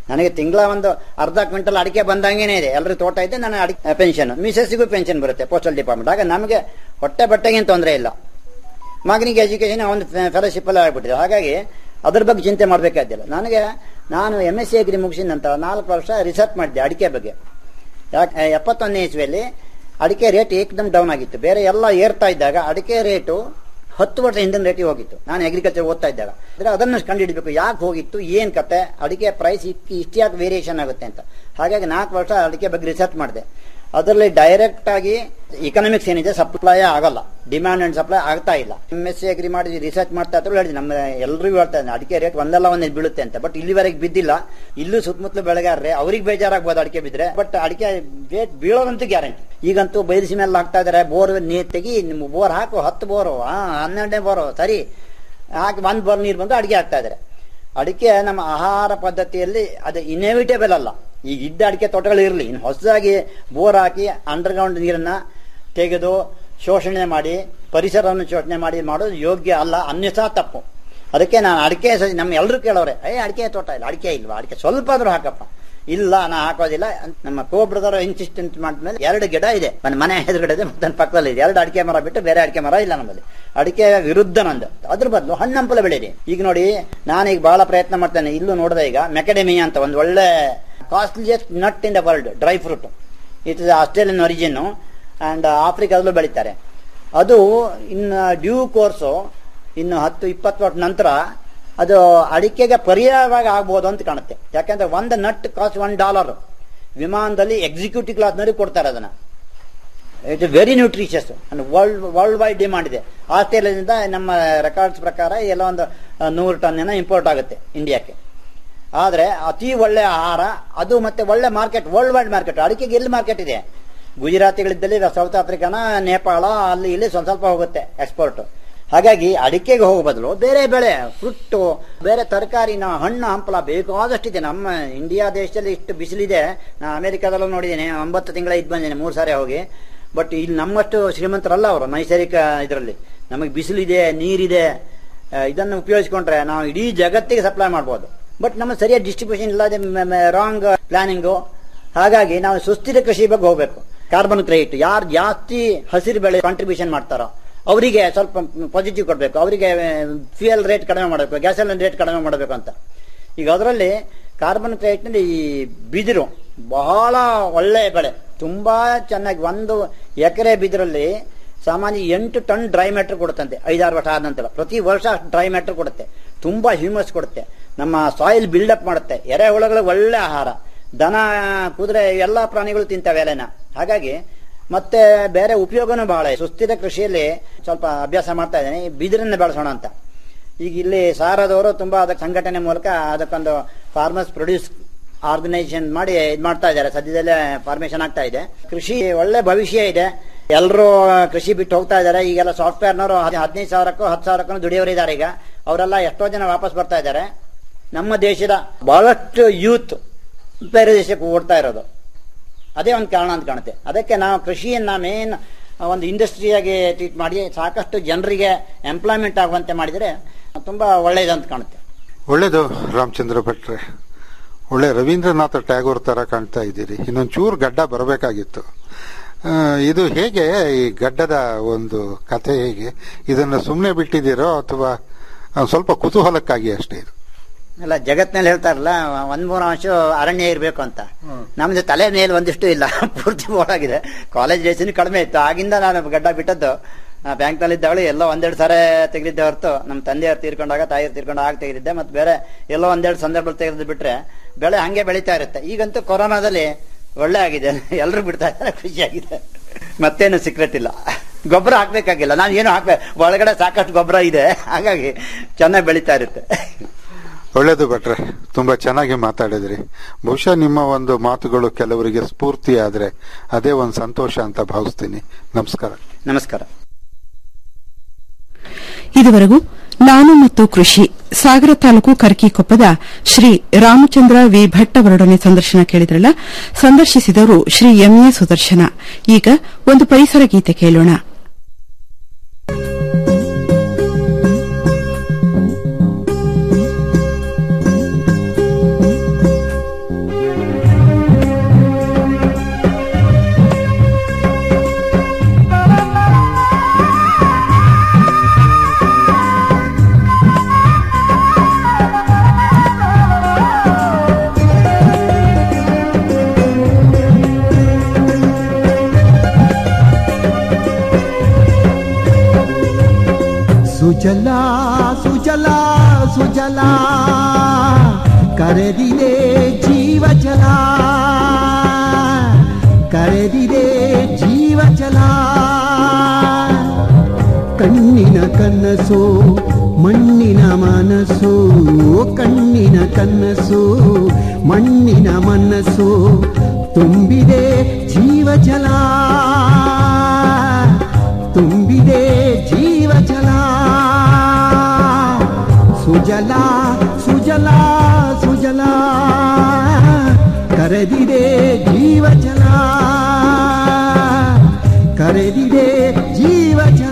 ನನಗೆ ತಿಂಗಳ ಒಂದು ಅರ್ಧ ಕ್ವಿಂಟಲ್ ಅಡಿಕೆ ಬಂದಂಗೇನೆ ಇದೆ ಎಲ್ಲರೂ ತೋಟ ಇದೆ ನನ್ನ ಅಡಿಕೆ ಪೆನ್ಷನ್ ಮಿಸಸ್ಸಿಗೂ ಪೆನ್ಷನ್ ಬರುತ್ತೆ ಪೋಸ್ಟಲ್ ಡಿಪಾರ್ಟ್ಮೆಂಟ್ ಆಗ ನಮಗೆ ಹೊಟ್ಟೆ ಬಟ್ಟೆಗೇನು ತೊಂದರೆ ಇಲ್ಲ ಮಗನಿಗೆ ಎಜುಕೇಶನ್ ಒಂದು ಫೆಲೋಶಿಪ್ ಎಲ್ಲ ಆಗ್ಬಿಟ್ಟಿದೆ ಹಾಗಾಗಿ ಅದ್ರ ಬಗ್ಗೆ ಚಿಂತೆ ಮಾಡಬೇಕಾದಿಲ್ಲ ನನಗೆ ನಾನು ಎಮ್ ಎಸ್ ಸಿ ಅಗ್ರಿ ಮುಗಿಸಿದ ನಂತರ ನಾಲ್ಕು ವರ್ಷ ರಿಸರ್ಚ್ ಮಾಡಿದ್ದೆ ಅಡಿಕೆ ಬಗ್ಗೆ ಯಾಕೆ ಎಪ್ಪತ್ತೊಂದನೇ ಇಸ್ವಿಯಲ್ಲಿ ಅಡಿಕೆ ರೇಟ್ ಏಕದಮ್ ಡೌನ್ ಆಗಿತ್ತು ಬೇರೆ ಎಲ್ಲ ಏರ್ತಾ ಇದ್ದಾಗ ಅಡಿಕೆ ರೇಟು ಹತ್ತು ವರ್ಷ ಹಿಂದಿನ ರೇಟಿಗೆ ಹೋಗಿತ್ತು ನಾನು ಅಗ್ರಿಕಲ್ಚರ್ ಓದ್ತಾ ಇದ್ದಾಗ ಅಂದ್ರೆ ಅದನ್ನು ಕಂಡುಹಿಡಬೇಕು ಯಾಕೆ ಹೋಗಿತ್ತು ಏನ್ ಕತೆ ಅಡಿಕೆ ಪ್ರೈಸ್ ಇಷ್ಟು ಯಾಕೆ ವೇರಿಯೇಷನ್ ಆಗುತ್ತೆ ಅಂತ ಹಾಗಾಗಿ ನಾಲ್ಕು ವರ್ಷ ಅಡಿಕೆ ಬಗ್ಗೆ ರಿಸರ್ಚ್ ಮಾಡಿದೆ ಅದರಲ್ಲಿ ಡೈರೆಕ್ಟ್ ಆಗಿ ಇಕನಾಮಿಕ್ಸ್ ಏನಿದೆ ಸಪ್ಲೈ ಆಗಲ್ಲ ಡಿಮ್ಯಾಂಡ್ ಅಂಡ್ ಸಪ್ಲೈ ಆಗ್ತಾ ಇಲ್ಲ ಎಮ್ ಎಸ್ ಸಿ ಅಗ್ರಿ ಮಾಡಿ ರಿಸರ್ಚ್ ಮಾಡ್ತಾ ಇದ್ರು ಹೇಳಿದೆ ನಮ್ಮ ಎಲ್ರಿಗೂ ಹೇಳ್ತಾ ಇದ್ದೀನಿ ಅಡಿಕೆ ರೇಟ್ ಒಂದಲ್ಲ ಒಂದೇ ಬೀಳುತ್ತೆ ಅಂತ ಬಟ್ ಇಲ್ಲಿವರೆಗೆ ಬಿದ್ದಿಲ್ಲ ಇಲ್ಲೂ ಸುತ್ತಮುತ್ತಲು ಬೆಳೆಗಾರರೆ ಅವ್ರಿಗೆ ಬೇಜಾರಾಗ್ಬೋದು ಅಡಿಕೆ ಬಿದ್ರೆ ಬಟ್ ಅಡಿಕೆ ರೇಟ್ ಬೀಳೋದಂತೂ ಗ್ಯಾರಂಟಿ ಈಗಂತೂ ಬಯಲಿಸಿ ಮೇಲೆ ಹಾಕ್ತಾ ಇದಾರೆ ಬೋರ್ ನೀರ್ ತೆಗಿ ನಿಮ್ಮ ಬೋರ್ ಹಾಕು ಹತ್ತು ಬೋರು ಹಾ ಹನ್ನೆರಡನೇ ಬೋರು ಸರಿ ಹಾಕಿ ಒಂದ್ ಬೋರ್ ನೀರು ಬಂದು ಅಡಿಕೆ ಹಾಕ್ತಾ ಇದಾರೆ ಅಡಿಕೆ ನಮ್ಮ ಆಹಾರ ಪದ್ಧತಿಯಲ್ಲಿ ಅದು ಇನ್ಎವಿಟೇಬಲ್ ಅಲ್ಲ ಈಗ ಇದ್ದ ಅಡಿಕೆ ತೋಟಗಳು ಇರಲಿ ಇನ್ನು ಹೊಸದಾಗಿ ಬೋರ್ ಹಾಕಿ ಅಂಡರ್ಗ್ರೌಂಡ್ ನೀರನ್ನ ತೆಗೆದು ಶೋಷಣೆ ಮಾಡಿ ಪರಿಸರವನ್ನು ಶೋಷಣೆ ಮಾಡಿ ಮಾಡೋದು ಯೋಗ್ಯ ಅಲ್ಲ ಅನ್ಯಥಾ ತಪ್ಪು ಅದಕ್ಕೆ ನಾನು ಅಡಿಕೆ ಸಸಿ ನಮ್ಮ ಎಲ್ಲರೂ ಕೇಳೋರೆ ಏ ಅಡಿಕೆ ತೋಟ ಇಲ್ಲ ಅಡಿಕೆ ಇಲ್ವಾ ಅಡಿಕೆ ಸ್ವಲ್ಪ ಆದ್ರೂ ಹಾಕಪ್ಪ ಇಲ್ಲ ನಾ ಹಾಕೋದಿಲ್ಲ ಅಂತ ನಮ್ಮ ಕೋಬ್ರದವರು ಇನ್ಸಿಸ್ಟೆಂಟ್ ಮಾಡಿದ್ಮೇಲೆ ಎರಡು ಗಿಡ ಇದೆ ನನ್ನ ಮನೆ ಎದುರುಗಡೆ ಇದೆ ಮತ್ತೆ ನನ್ನ ಪಕ್ಕದಲ್ಲಿ ಇದೆ ಎರಡು ಅಡಿಕೆ ಮರ ಬಿಟ್ಟು ಬೇರೆ ಅಡಿಕೆ ಮರ ಇಲ್ಲ ನಮ್ಮಲ್ಲಿ ಅಡಿಕೆ ವಿರುದ್ಧ ನಂದು ಅದ್ರ ಬದಲು ಹಣ್ಣಂಪಲ ಬೆಳೀರಿ ಈಗ ನೋಡಿ ನಾನೀಗ ಬಹಳ ಪ್ರಯತ್ನ ಮಾಡ್ತೇನೆ ಇಲ್ಲೂ ನೋಡಿದೆ ಈಗ ಮೆಕಡೆಮಿಯಾ ಅಂತ ಒಂದು ಒಳ್ಳೆ costliest nut in the world dry fruit it is Australian origin and ಆಫ್ರಿಕಾದಲ್ಲೂ ಬೆಳೀತಾರೆ ಅದು ಇನ್ನು ಡ್ಯೂ ಕೋರ್ಸು ಇನ್ನು ಹತ್ತು ಇಪ್ಪತ್ತು ವರ್ಷ ನಂತರ ಅದು ಅಡಿಕೆಗೆ ಪರ್ಯಾಯವಾಗಿ ಆಗ್ಬೋದು ಅಂತ ಕಾಣುತ್ತೆ ಯಾಕಂದ್ರೆ ಒಂದು ನಟ್ ಕಾಸ್ಟ್ ಒನ್ ಡಾಲರ್ ವಿಮಾನದಲ್ಲಿ ಎಕ್ಸಿಕ್ಯೂಟಿವ್ ಕ್ಲಾಸ್ನವ್ರಿಗೆ ಕೊಡ್ತಾರೆ ಅದನ್ನ it very nutritious and world world wide demand ಇದೆ ಆಸ್ಟ್ರೇಲಿಯಾದಿಂದ ನಮ್ಮ ರೆಕಾರ್ಡ್ಸ್ ಪ್ರಕಾರ ಎಲ್ಲ ಒಂದು ನೂರು ಟನ್ ಏನೋ ಇಂಪೋರ್ಟ್ ಆಗುತ್ತೆ ಇಂಡಿಯಾಕ್ಕೆ ಆದ್ರೆ ಅತಿ ಒಳ್ಳೆ ಆಹಾರ ಅದು ಮತ್ತೆ ಒಳ್ಳೆ ಮಾರ್ಕೆಟ್ ವರ್ಲ್ಡ್ ವೈಡ್ ಮಾರ್ಕೆಟ್ ಅಡಿಕೆಗೆ ಎಲ್ಲಿ ಮಾರ್ಕೆಟ್ ಇದೆ ಗುಜರಾತಿಗಳಿದ್ದಲ್ಲಿ ಸೌತ್ ಆಫ್ರಿಕಾನ ನೇಪಾಳ ಅಲ್ಲಿ ಇಲ್ಲಿ ಸ್ವಲ್ಪ ಸ್ವಲ್ಪ ಹೋಗುತ್ತೆ ಎಕ್ಸ್ಪೋರ್ಟ್ ಹಾಗಾಗಿ ಅಡಿಕೆಗೆ ಹೋಗೋ ಬದಲು ಬೇರೆ ಬೆಳೆ ಫ್ರುಟ್ಟು ಬೇರೆ ತರಕಾರಿನ ಹಣ್ಣು ಹಂಪಲ ಬೇಕಾದಷ್ಟಿದೆ ನಮ್ಮ ಇಂಡಿಯಾ ದೇಶದಲ್ಲಿ ಇಷ್ಟು ಬಿಸಿಲಿದೆ ನಾನು ಅಮೆರಿಕಾದಲ್ಲೂ ನೋಡಿದ್ದೇನೆ ಒಂಬತ್ತು ತಿಂಗಳ ಇದ್ದು ಬಂದೇನೆ ಮೂರು ಸಾರಿ ಹೋಗಿ ಬಟ್ ಇಲ್ಲಿ ನಮ್ಮಷ್ಟು ಶ್ರೀಮಂತರಲ್ಲ ಅವರು ನೈಸರ್ಗಿಕ ಇದರಲ್ಲಿ ನಮಗೆ ಬಿಸಿಲಿದೆ ನೀರಿದೆ ಆ, ಇದನ್ನು ಉಪಯೋಗಿಸ್ಕೊಂಡ್ರೆ ನಾವು ಇಡೀ ಜಗತ್ತಿಗೆ ಸಪ್ಲೈ ಮಾಡ್ಬೋದು ಬಟ್ ನಮ್ಮ ಸರಿಯಾದ ಡಿಸ್ಟ್ರಿಬ್ಯೂಷನ್ ಇಲ್ಲದೆ ರಾಂಗ್ ಪ್ಲಾನಿಂಗು ಹಾಗಾಗಿ ನಾವು ಸುಸ್ಥಿರ ಕೃಷಿ ಬಗ್ಗೆ ಹೋಗ್ಬೇಕು ಕಾರ್ಬನ್ ಕ್ರೆಡಿಟ್ ಯಾರು ಜಾಸ್ತಿ ಹಸಿರು ಬೆಳೆ ಕಾಂಟ್ರಿಬ್ಯೂಷನ್ ಮಾಡ್ತಾರೋ ಅವರಿಗೆ ಸ್ವಲ್ಪ ಪಾಸಿಟಿವ್ ಕೊಡಬೇಕು ಅವರಿಗೆ ಫ್ಯೂಯಲ್ ರೇಟ್ ಕಡಿಮೆ ಮಾಡಬೇಕು ಗ್ಯಾಸೋಲಿನ್ ರೇಟ್ ಕಡಿಮೆ ಮಾಡಬೇಕು ಅಂತ ಈಗ ಅದರಲ್ಲಿ ಕಾರ್ಬನ್ ಕ್ರೆಡಿಟ್ನಲ್ಲಿ ಈ ಬಿದಿರು ಬಹಳ ಒಳ್ಳೆ ಬೆಳೆ ತುಂಬಾ ಚೆನ್ನಾಗಿ ಒಂದು ಎಕರೆ ಬಿದಿರಲ್ಲಿ ಸಾಮಾನ್ಯ ಎಂಟು ಟನ್ ಡ್ರೈ ಮ್ಯಾಟರ್ ಕೊಡುತ್ತಂತೆ ಐದಾರು ವರ್ಷ ಆದ ನಂತರ ಪ್ರತಿ ವರ್ಷ ಅಷ್ಟು ಡ್ರೈ ಮ್ಯಾಟರ್ ಕೊಡುತ್ತೆ ತುಂಬಾ ಹ್ಯೂಮಸ್ ಕೊಡುತ್ತೆ ನಮ್ಮ ಸಾಯಿಲ್ ಬಿಲ್ಡಪ್ ಮಾಡುತ್ತೆ ಎರೆಹುಳಗಳಿಗೆ ಒಳ್ಳೆ ಆಹಾರ ದನ ಕುದುರೆ ಎಲ್ಲ ಪ್ರಾಣಿಗಳು ತಿಂತವೆ ಎಲೆನ ಹಾಗಾಗಿ ಮತ್ತೆ ಬೇರೆ ಉಪಯೋಗನೂ ಬಹಳ ಇದೆ. ಸುಸ್ಥಿರ ಕೃಷಿಯಲ್ಲಿ ಸ್ವಲ್ಪ ಅಭ್ಯಾಸ ಮಾಡ್ತಾ ಇದ್ದೇನೆ ಈ ಬಿದಿರನ್ನ ಬೆಳೆಸೋಣ ಅಂತ ಈಗ ಇಲ್ಲಿ ಸಾರದವರು ತುಂಬಾ ಅದಕ್ಕೆ ಸಂಘಟನೆ ಮೂಲಕ ಅದಕ್ಕೊಂದು ಫಾರ್ಮರ್ಸ್ ಪ್ರೊಡ್ಯೂಸ್ ಆರ್ಗನೈಸೇಷನ್ ಮಾಡಿ ಇದು ಮಾಡ್ತಾ ಇದ್ದಾರೆ ಸದ್ಯದಲ್ಲೇ ಫಾರ್ಮೇಶನ್ ಆಗ್ತಾ ಇದೆ ಕೃಷಿ ಒಳ್ಳೆ ಭವಿಷ್ಯ ಇದೆ ಎಲ್ಲರೂ ಕೃಷಿ ಬಿಟ್ಟು ಹೋಗ್ತಾ ಇದ್ದಾರೆ ಈಗೆಲ್ಲ ಸಾಫ್ಟ್ವೇರ್ನವರು ಹದಿನೈದು ಸಾವಿರಕ್ಕೂ ಹತ್ತು ಸಾವಿರಕ್ಕೂ ದುಡಿಯೋರು ಇದ್ದಾರೆ ಈಗ ಅವರೆಲ್ಲ ಎಷ್ಟೋ ಜನ ವಾಪಸ್ ಬರ್ತಾ ಇದ್ದಾರೆ ನಮ್ಮ ದೇಶದ ಬಹಳಷ್ಟು ಯೂತ್ ಬೇರೆ ದೇಶಕ್ಕೆ ಓಡ್ತಾ ಇರೋದು ಅದೇ ಒಂದು ಕಾರಣ ಅಂತ ಕಾಣುತ್ತೆ ಅದಕ್ಕೆ ನಾವು ಕೃಷಿಯನ್ನ ಮೇನ್ ಒಂದು ಇಂಡಸ್ಟ್ರಿಯಾಗಿ ಟ್ರೀಟ್ ಮಾಡಿ ಸಾಕಷ್ಟು ಜನರಿಗೆ ಎಂಪ್ಲಾಯ್ಮೆಂಟ್ ಆಗುವಂತೆ ಮಾಡಿದರೆ ತುಂಬಾ ಒಳ್ಳೆಯದಂತ ಕಾಣುತ್ತೆ ಒಳ್ಳೇದು ರಾಮಚಂದ್ರ ಭಟ್ರೆ ಒಳ್ಳೆ ರವೀಂದ್ರನಾಥ ಟ್ಯಾಗೋರ್ ತರ ಕಾಣ್ತಾ ಇದ್ದೀರಿ ಇನ್ನೊಂದು ಚೂರು ಗಡ್ಡ ಬರಬೇಕಾಗಿತ್ತು ಆ, ಇದು ಹೇಗೆ ಈ ಗಡ್ಡದ ಒಂದು ಕಥೆ ಹೇಗೆ ಇದನ್ನ ಸುಮ್ಮನೆ ಬಿಟ್ಟಿದ್ದೀರೋ ಅಥವಾ ಆ, ಸ್ವಲ್ಪ ಕುತೂಹಲಕ್ಕಾಗಿ ಅಷ್ಟೇ ಇದು ಅಲ್ಲ ಜಗತ್ನಲ್ಲಿ ಹೇಳ್ತಾರಲ್ಲ ಒಂದ್ ಮೂರು ಅಂಶ ಅರಣ್ಯ ಇರಬೇಕು ಅಂತ ನಮ್ದು ತಲೆ ಮೇಲೆ ಒಂದಿಷ್ಟು ಇಲ್ಲ ಪೂರ್ತಿ ಬೋಳಾಗಿದೆ ಕಾಲೇಜ್ ಡೇಸಿನ ಕಡಿಮೆ ಇತ್ತು ಆಗಿಂದ ನಾನು ಗಡ್ಡ ಬಿಟ್ಟದ್ದು ಬ್ಯಾಂಕ್ ನಲ್ಲಿ ಇದ್ದಾವಳಿ ಎಲ್ಲ ಒಂದೆರಡು ಸಾರಿ ತೆಗೆದಿದ್ದೆ ಹೊರತು ನಮ್ಮ ತಂದೆಯವ್ರು ತೀರ್ಕೊಂಡಾಗ ತಾಯಿಯವ್ರು ತೀರ್ಕೊಂಡಾಗ ತೆಗೆದಿದ್ದೆ ಮತ್ತೆ ಬೇರೆ ಎಲ್ಲೋ ಒಂದೆರಡು ಸಂದರ್ಭದಲ್ಲಿ ತೆಗೆದು ಬಿಟ್ರೆ ಬೆಳೆ ಹಂಗೆ ಬೆಳೀತಾ ಇರುತ್ತೆ ಈಗಂತೂ ಕೊರೋನಾದಲ್ಲಿ ಒಳ್ಳೆ ಆಗಿದೆ ಎಲ್ಲರೂ ಬಿಡ್ತಾ ಇದ್ದಾರೆ ಖುಷಿಯಾಗಿದೆ ಮತ್ತೇನು ಸೀಕ್ರೆಟ್ ಇಲ್ಲ ಗೊಬ್ಬರ ಹಾಕ್ಬೇಕಾಗಿಲ್ಲ ನಾನು ಏನು ಹಾಕ್ಬೇಕು ಒಳಗಡೆ ಸಾಕಷ್ಟು ಗೊಬ್ಬರ ಇದೆ ಹಾಗಾಗಿ ಚೆನ್ನಾಗಿ ಬೆಳೀತಾ ಇರುತ್ತೆ ಒಳ್ಳೇದು ಭಟ್ರೆ ತುಂಬಾ ಚೆನ್ನಾಗಿ ಮಾತಾಡಿದ್ರಿ ಬಹುಶಃ ನಿಮ್ಮ ಒಂದು ಮಾತುಗಳು ಕೆಲವರಿಗೆ ಸ್ಫೂರ್ತಿ ಆದ್ರೆ ಅದೇ ಒಂದು ಸಂತೋಷ ಅಂತ ಭಾವಿಸ್ತೀನಿ ನಮಸ್ಕಾರ ನಮಸ್ಕಾರ ಇದುವರೆಗೂ ನಾನು ಮತ್ತು ಕೃಷಿ ಸಾಗರ ತಾಲೂಕು ಕರ್ಕಿಕೊಪ್ಪದ ಶ್ರೀ ರಾಮಚಂದ್ರ ವಿ ಭಟ್ ಅವರೊಡನೆ ಸಂದರ್ಶನ ಕೇಳಿದ್ರಲ್ಲ ಸಂದರ್ಶಿಸಿದವರು ಶ್ರೀ ಎಂಎ ಸುದರ್ಶನ ಈಗ ಒಂದು ಪರಿಸರ ಗೀತೆ ಕೇಳೋಣ ಸುಜಲಾ ಸುಜಲಾ ಸುಜಲಾ ಕರೆದಿದೆ ಜೀವ ಜಲ ಕರೆದಿದೆ ಜೀವ ಜಲ ಕಣ್ಣಿನ ಕನಸು ಮಣ್ಣಿನ ಮನಸ್ಸು ಕಣ್ಣಿನ ಕನಸು ಮಣ್ಣಿನ ಮನಸ್ಸು ತುಂಬಿದೆ ಜೀವ ಜಲ ತುಂಬಿದೆ ಜೀವ ಜಲ ಸುಜಲ ಸುಜಲ ಸುಜಲ ಕರೆದಿದೆ ಜೀವ ಜಲ ಕರೆದಿದೆ ಜೀವ ಜಲ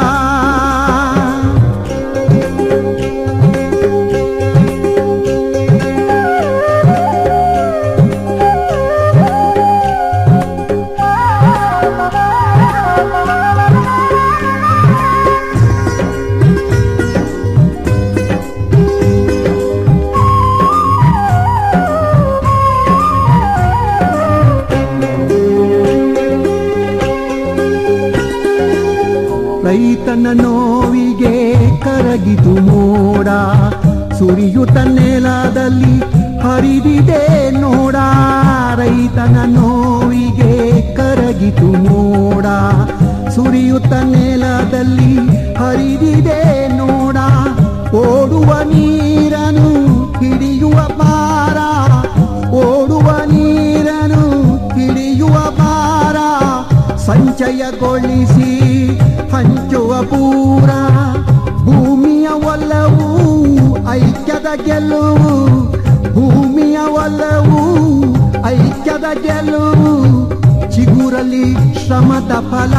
ರೈತನ ನೋವಿಗೆ ಕರಗಿತು ಮೋಡ ಸುರಿಯುತ್ತ ನೆಲದಲ್ಲಿ ಹರಿದಿದೆ ನೋಡ ರೈತನ ನೋವಿಗೆ ಕರಗಿತು ಮೋಡ ಸುರಿಯುತ್ತ ನೆಲದಲ್ಲಿ ಹರಿದಿದೆ ನೋಡ ಓಡುವ ನೀರನು ಹಿಡಿಯುವ ಪಾರ ಓಡುವ ನೀರನು ಹಿಡಿಯುವ ಪಾರ ಸಂಚಯಗೊಳಿಸಿ ಹಂಚುವ ಪೂರ ಭೂಮಿಯ ಒಲವು ಐಕ್ಯದ ಗೆಲುವು ಭೂಮಿಯ ಒಲವು ಐಕ್ಯದ ಗೆಲುವು ಚಿಗುರಲಿ ಶ್ರಮದ ಫಲ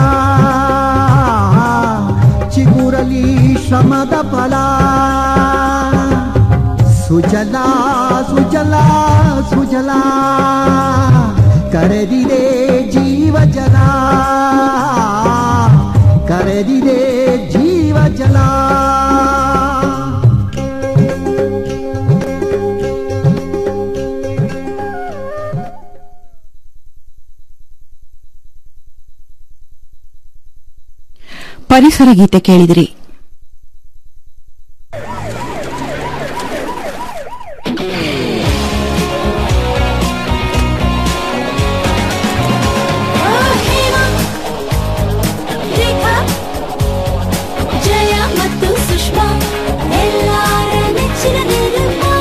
ಚಿಗುರಲಿ ಶ್ರಮದ ಫಲ ಸುಜಲ ಸುಜಲ ಸುಜಲ ಕರೆದಿದೆ ಜೀವ ಜಲ ಕರೆದಿದೆ ಜೀವ ಜಲ ಪರಿಸರ ಗೀತೆ ಕೇಳಿದಿರಿ ರೇಖಾ ಜಯ ಮತ್ತು ಸುಷ್ಮಾ ಎಲ್ಲಾರ ನೆಚ್ಚಿನ ನಿರ್ಮಾ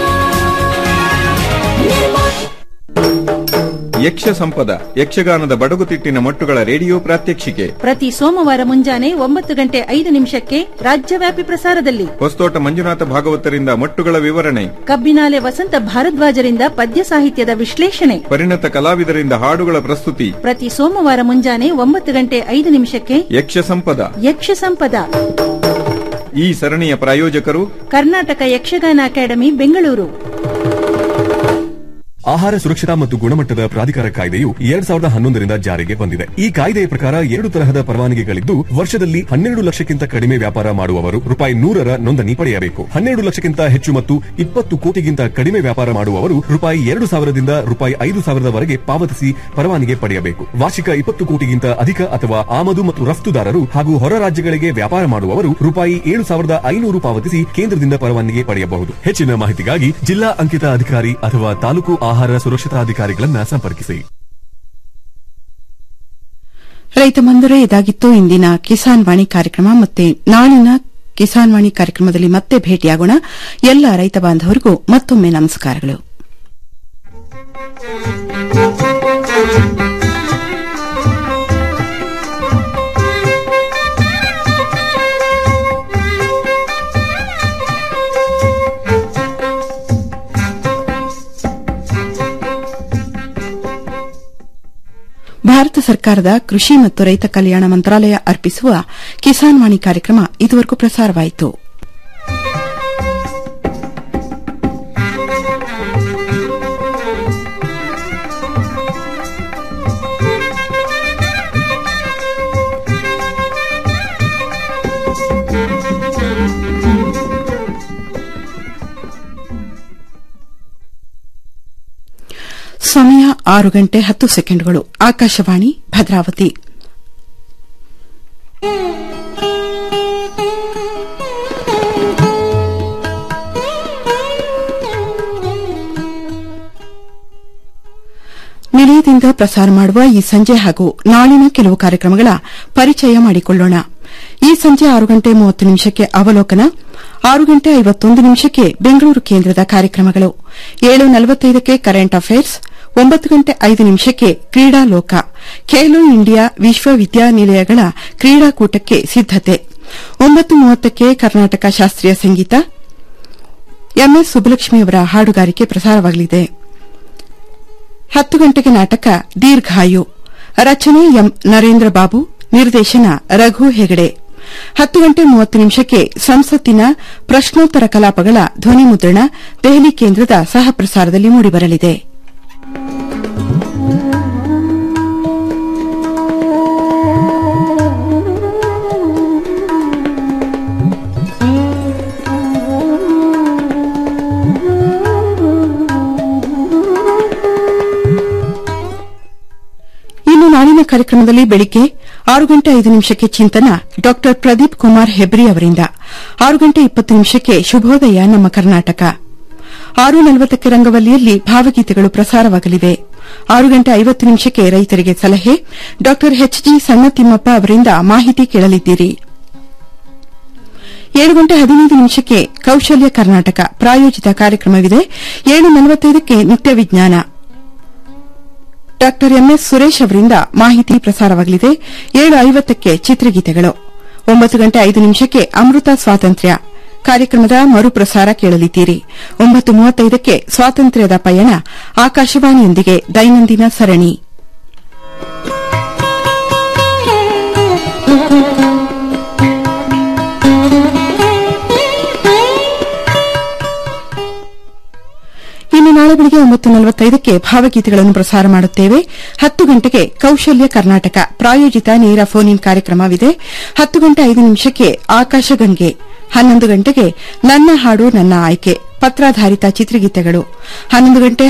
ನಿರ್ಮಾ ಯಕ್ಷ ಸಂಪದ ಯಕ್ಷಗಾನದ ಬಡಗುತಿಟ್ಟಿನ ಮೊಟ್ಟುಗಳ ರೇಡಿಯೋ ಪ್ರಾತ್ಯಕ್ಷಿಕೆ ಪ್ರತಿ ಸೋಮವಾರ ಮುಂಜಾನೆ ಒಂಬತ್ತು ಗಂಟೆ ಐದು ನಿಮಿಷಕ್ಕೆ ರಾಜ್ಯವ್ಯಾಪಿ ಪ್ರಸಾರದಲ್ಲಿ ಹೊಸತೋಟ ಮಂಜುನಾಥ ಭಾಗವತರಿಂದ ಮೊಟ್ಟುಗಳ ವಿವರಣೆ ಕಬ್ಬಿನಾಲೆ ವಸಂತ ಭಾರದ್ವಾಜರಿಂದ ಪದ್ಯ ಸಾಹಿತ್ಯದ ವಿಶ್ಲೇಷಣೆ ಪರಿಣತ ಕಲಾವಿದರಿಂದ ಹಾಡುಗಳ ಪ್ರಸ್ತುತಿ ಪ್ರತಿ ಸೋಮವಾರ ಮುಂಜಾನೆ ಒಂಬತ್ತು ಗಂಟೆ ಐದು ನಿಮಿಷಕ್ಕೆ ಯಕ್ಷ ಸಂಪದ ಯಕ್ಷ ಸಂಪದ ಈ ಸರಣಿಯ ಪ್ರಾಯೋಜಕರು ಕರ್ನಾಟಕ ಯಕ್ಷಗಾನ ಅಕಾಡೆಮಿ ಬೆಂಗಳೂರು ಆಹಾರ ಸುರಕ್ಷತಾ ಮತ್ತು ಗುಣಮಟ್ಟದ ಪ್ರಾಧಿಕಾರ ಕಾಯ್ದೆಯು ಎರಡ್ ಸಾವಿರದ ಹನ್ನೊಂದರಿಂದ ಜಾರಿಗೆ ಬಂದಿದೆ ಈ ಕಾಯ್ದೆಯ ಪ್ರಕಾರ ಎರಡು ತರಹದ ಪರವಾನಗಿಗಳಿದ್ದು ವರ್ಷದಲ್ಲಿ ಹನ್ನೆರಡು ಲಕ್ಷಕ್ಕಿಂತ ಕಡಿಮೆ ವ್ಯಾಪಾರ ಮಾಡುವವರು ರೂಪಾಯಿ ನೂರರ ನೋಂದಣಿ ಪಡೆಯಬೇಕು ಹನ್ನೆರಡು ಲಕ್ಷಕ್ಕಿಂತ ಹೆಚ್ಚು ಮತ್ತು ಇಪ್ಪತ್ತು ಕೋಟಿಗಿಂತ ಕಡಿಮೆ ವ್ಯಾಪಾರ ಮಾಡುವವರು ರೂಪಾಯಿ ಎರಡು ಸಾವಿರದಿಂದ ರೂಪಾಯಿ ಐದು ಸಾವಿರದವರೆಗೆ ಪಾವತಿಸಿ ಪರವಾನಗಿ ಪಡೆಯಬೇಕು ವಾರ್ಷಿಕ ಇಪ್ಪತ್ತು ಕೋಟಿಗಿಂತ ಅಧಿಕ ಅಥವಾ ಆಮದು ಮತ್ತು ರಫ್ತುದಾರರು ಹಾಗೂ ಹೊರ ರಾಜ್ಯಗಳಿಗೆ ವ್ಯಾಪಾರ ಮಾಡುವವರು ರೂಪಾಯಿ ಏಳು ಸಾವಿರದ ಐನೂರು ಪಾವತಿಸಿ ಕೇಂದ್ರದಿಂದ ಪರವಾನಗಿ ಪಡೆಯಬಹುದು ಹೆಚ್ಚಿನ ಮಾಹಿತಿಗಾಗಿ ಜಿಲ್ಲಾ ಅಂಕಿತ ಅಧಿಕಾರಿ ಅಥವಾ ತಾಲೂಕು ಆಹಾರ ಸುರಕ್ಷತಾ ಅಧಿಕಾರಿಗಳನ್ನ ಸಂಪರ್ಕಿಸಿ ರೈತ ಬಂದರೆ ಇದಾಗಿತ್ತು ಇಂದಿನ ಕಿಸಾನ್ ವಾಣಿ ಕಾರ್ಯಕ್ರಮ ಮತ್ತೆ ನಾಳಿನ ಕಿಸಾನ್ ವಾಣಿ ಕಾರ್ಯಕ್ರಮದಲ್ಲಿ ಮತ್ತೆ ಭೇಟಿಯಾಗೋಣ ಎಲ್ಲ ರೈತ ಬಾಂಧವರಿಗೂ ಮತ್ತೊಮ್ಮೆ ನಮಸ್ಕಾರಗಳು ಭಾರತ ಸರ್ಕಾರದ ಕೃಷಿ ಮತ್ತು ರೈತ ಕಲ್ಯಾಣ ಮಂತ್ರಾಲಯ ಅರ್ಪಿಸುವ ಕಿಸಾನ್ ವಾಣಿ ಕಾರ್ಯಕ್ರಮ ಇದುವರೆಗೂ ಪ್ರಸಾರವಾಯಿತು ಸಮಯ ಆರು ಗಂಟೆ ಹತ್ತು ಸೆಕೆಂಡ್ಗಳು ಆಕಾಶವಾಣಿ ಭದ್ರಾವತಿ ನಿಲಯದಿಂದ ಪ್ರಸಾರ ಮಾಡುವ ಈ ಸಂಜೆ ಹಾಗೂ ನಾಳಿನ ಕೆಲವು ಕಾರ್ಯಕ್ರಮಗಳ ಪರಿಚಯ ಮಾಡಿಕೊಳ್ಳೋಣ ಈ ಸಂಜೆ ಆರು ಗಂಟೆ ಮೂವತ್ತು ನಿಮಿಷಕ್ಕೆ ಅವಲೋಕನ ಆರು ಗಂಟೆ ಐವತ್ತೊಂದು ನಿಮಿಷಕ್ಕೆ ಬೆಂಗಳೂರು ಕೇಂದ್ರದ ಕಾರ್ಯಕ್ರಮಗಳು ಏಳು ನಲವತ್ತೈದಕ್ಕೆ ಕರೆಂಟ್ ಅಫೇರ್ಸ್ ಒಂಬತ್ತು ಗಂಟೆ ಐದು ನಿಮಿಷಕ್ಕೆ ಕ್ರೀಡಾ ಲೋಕ ಖೇಲೋ ಇಂಡಿಯಾ ವಿಶ್ವವಿದ್ಯಾನಿಲಯಗಳ ಕ್ರೀಡಾಕೂಟಕ್ಕೆ ಸಿದ್ದತೆ ಒಂಬತ್ತು ಮೂವತ್ತಕ್ಕೆ ಕರ್ನಾಟಕ ಶಾಸ್ತ್ರೀಯ ಸಂಗೀತ ಎಂಎಸ್ ಸುಬ್ಬಲಕ್ಷ್ಮಿಯವರ ಹಾಡುಗಾರಿಕೆ ಪ್ರಸಾರವಾಗಲಿದೆ ಹತ್ತು ಗಂಟೆಗೆ ನಾಟಕ ದೀರ್ಘಾಯು ರಚನೆ ಎಂ ನರೇಂದ್ರ ಬಾಬು ನಿರ್ದೇಶನ ರಘು ಹೆಗಡೆ ಹತ್ತು ಗಂಟೆ ಮೂವತ್ತು ನಿಮಿಷಕ್ಕೆ ಸಂಸತ್ತಿನ ಪ್ರಶ್ನೋತ್ತರ ಕಲಾಪಗಳ ಧ್ವನಿ ಮುದ್ರಣ ದೆಹಲಿ ಕೇಂದ್ರದ ಸಹ ಪ್ರಸಾರದಲ್ಲಿ ಮೂಡಿಬರಲಿದೆ ಇನ್ನು ನಾಳಿನ ಕಾರ್ಯಕ್ರಮದಲ್ಲಿ ಬೆಳಿಗ್ಗೆ ಆರು ಗಂಟೆ ಐದು ನಿಮಿಷಕ್ಕೆ ಚಿಂತನ ಡಾ ಪ್ರದೀಪ್ ಕುಮಾರ್ ಹೆಬ್ರಿ ಅವರಿಂದ ಆರು ಗಂಟೆ ಇಪ್ಪತ್ತು ನಿಮಿಷಕ್ಕೆ ಶುಭೋದಯ ನಮ್ಮ ಕರ್ನಾಟಕ ಆರು ನಲವತ್ತಕ್ಕೆ ರಂಗವಲ್ಲಿಯಲ್ಲಿ ಭಾವಗೀತೆಗಳು ಪ್ರಸಾರವಾಗಲಿವೆ ಆರು ಗಂಟೆ ಐವತ್ತು ನಿಮಿಷಕ್ಕೆ ರೈತರಿಗೆ ಸಲಹೆ ಡಾ ಎಚ್ಜಿ ಸಣ್ಣತಿಮ್ಮಪ್ಪ ಅವರಿಂದ ಮಾಹಿತಿ ಕೇಳಲಿದ್ದೀರಿ ಏಳು ಗಂಟೆ ಹದಿನೈದು ನಿಮಿಷಕ್ಕೆ ಕೌಶಲ್ಯ ಕರ್ನಾಟಕ ಪ್ರಾಯೋಜಿತ ಕಾರ್ಯಕ್ರಮವಿದೆ ಏಳು ನಲವತ್ತೈದಕ್ಕೆ ನಿತ್ಯ ವಿಜ್ಞಾನ ಡಾ ಎಂಎಸ್ ಸುರೇಶ್ ಅವರಿಂದ ಮಾಹಿತಿ ಪ್ರಸಾರವಾಗಲಿದೆ ಏಳು ಐವತ್ತಕ್ಕೆ ಚಿತ್ರಗೀತೆಗಳು ಒಂಬತ್ತು ಗಂಟೆ ಐದು ನಿಮಿಷಕ್ಕೆ ಅಮೃತ ಸ್ವಾತಂತ್ರ್ಯ ಕಾರ್ಯಕ್ರಮದ ಮರುಪ್ರಸಾರ ಕೇಳಲಿದ್ದೀರಿ ಒಂಬತ್ತು ಮೂವತ್ತೈದಕ್ಕೆ ಸ್ವಾತಂತ್ರ್ಯದ ಪಯಣ ಆಕಾಶವಾಣಿಯೊಂದಿಗೆ ದೈನಂದಿನ ಸರಣಿ ಇನ್ನು ನಾಳೆ ಬೆಳಗ್ಗೆ ಒಂಬತ್ತು ನಲವತ್ತೈದಕ್ಕೆ ಭಾವಗೀತೆಗಳನ್ನು ಪ್ರಸಾರ ಮಾಡುತ್ತೇವೆ ಹತ್ತು ಗಂಟೆಗೆ ಕೌಶಲ್ಯ ಕರ್ನಾಟಕ ಪ್ರಾಯೋಜಿತ ನೇರ ಫೋನ್ ಇನ್ ಕಾರ್ಯಕ್ರಮವಿದೆ ಹತ್ತು ಗಂಟೆ ಐದು ನಿಮಿಷಕ್ಕೆ ಆಕಾಶಗಂಗೆ ಹನ್ನೊಂದು ಗಂಟೆಗೆ ನನ್ನ ಹಾಡು ನನ್ನ ಆಯ್ಕೆ ಪತ್ರಾಧಾರಿತ ಚಿತ್ರಗೀತೆಗಳು ಹನ್ನೊಂದು ಗಂಟೆ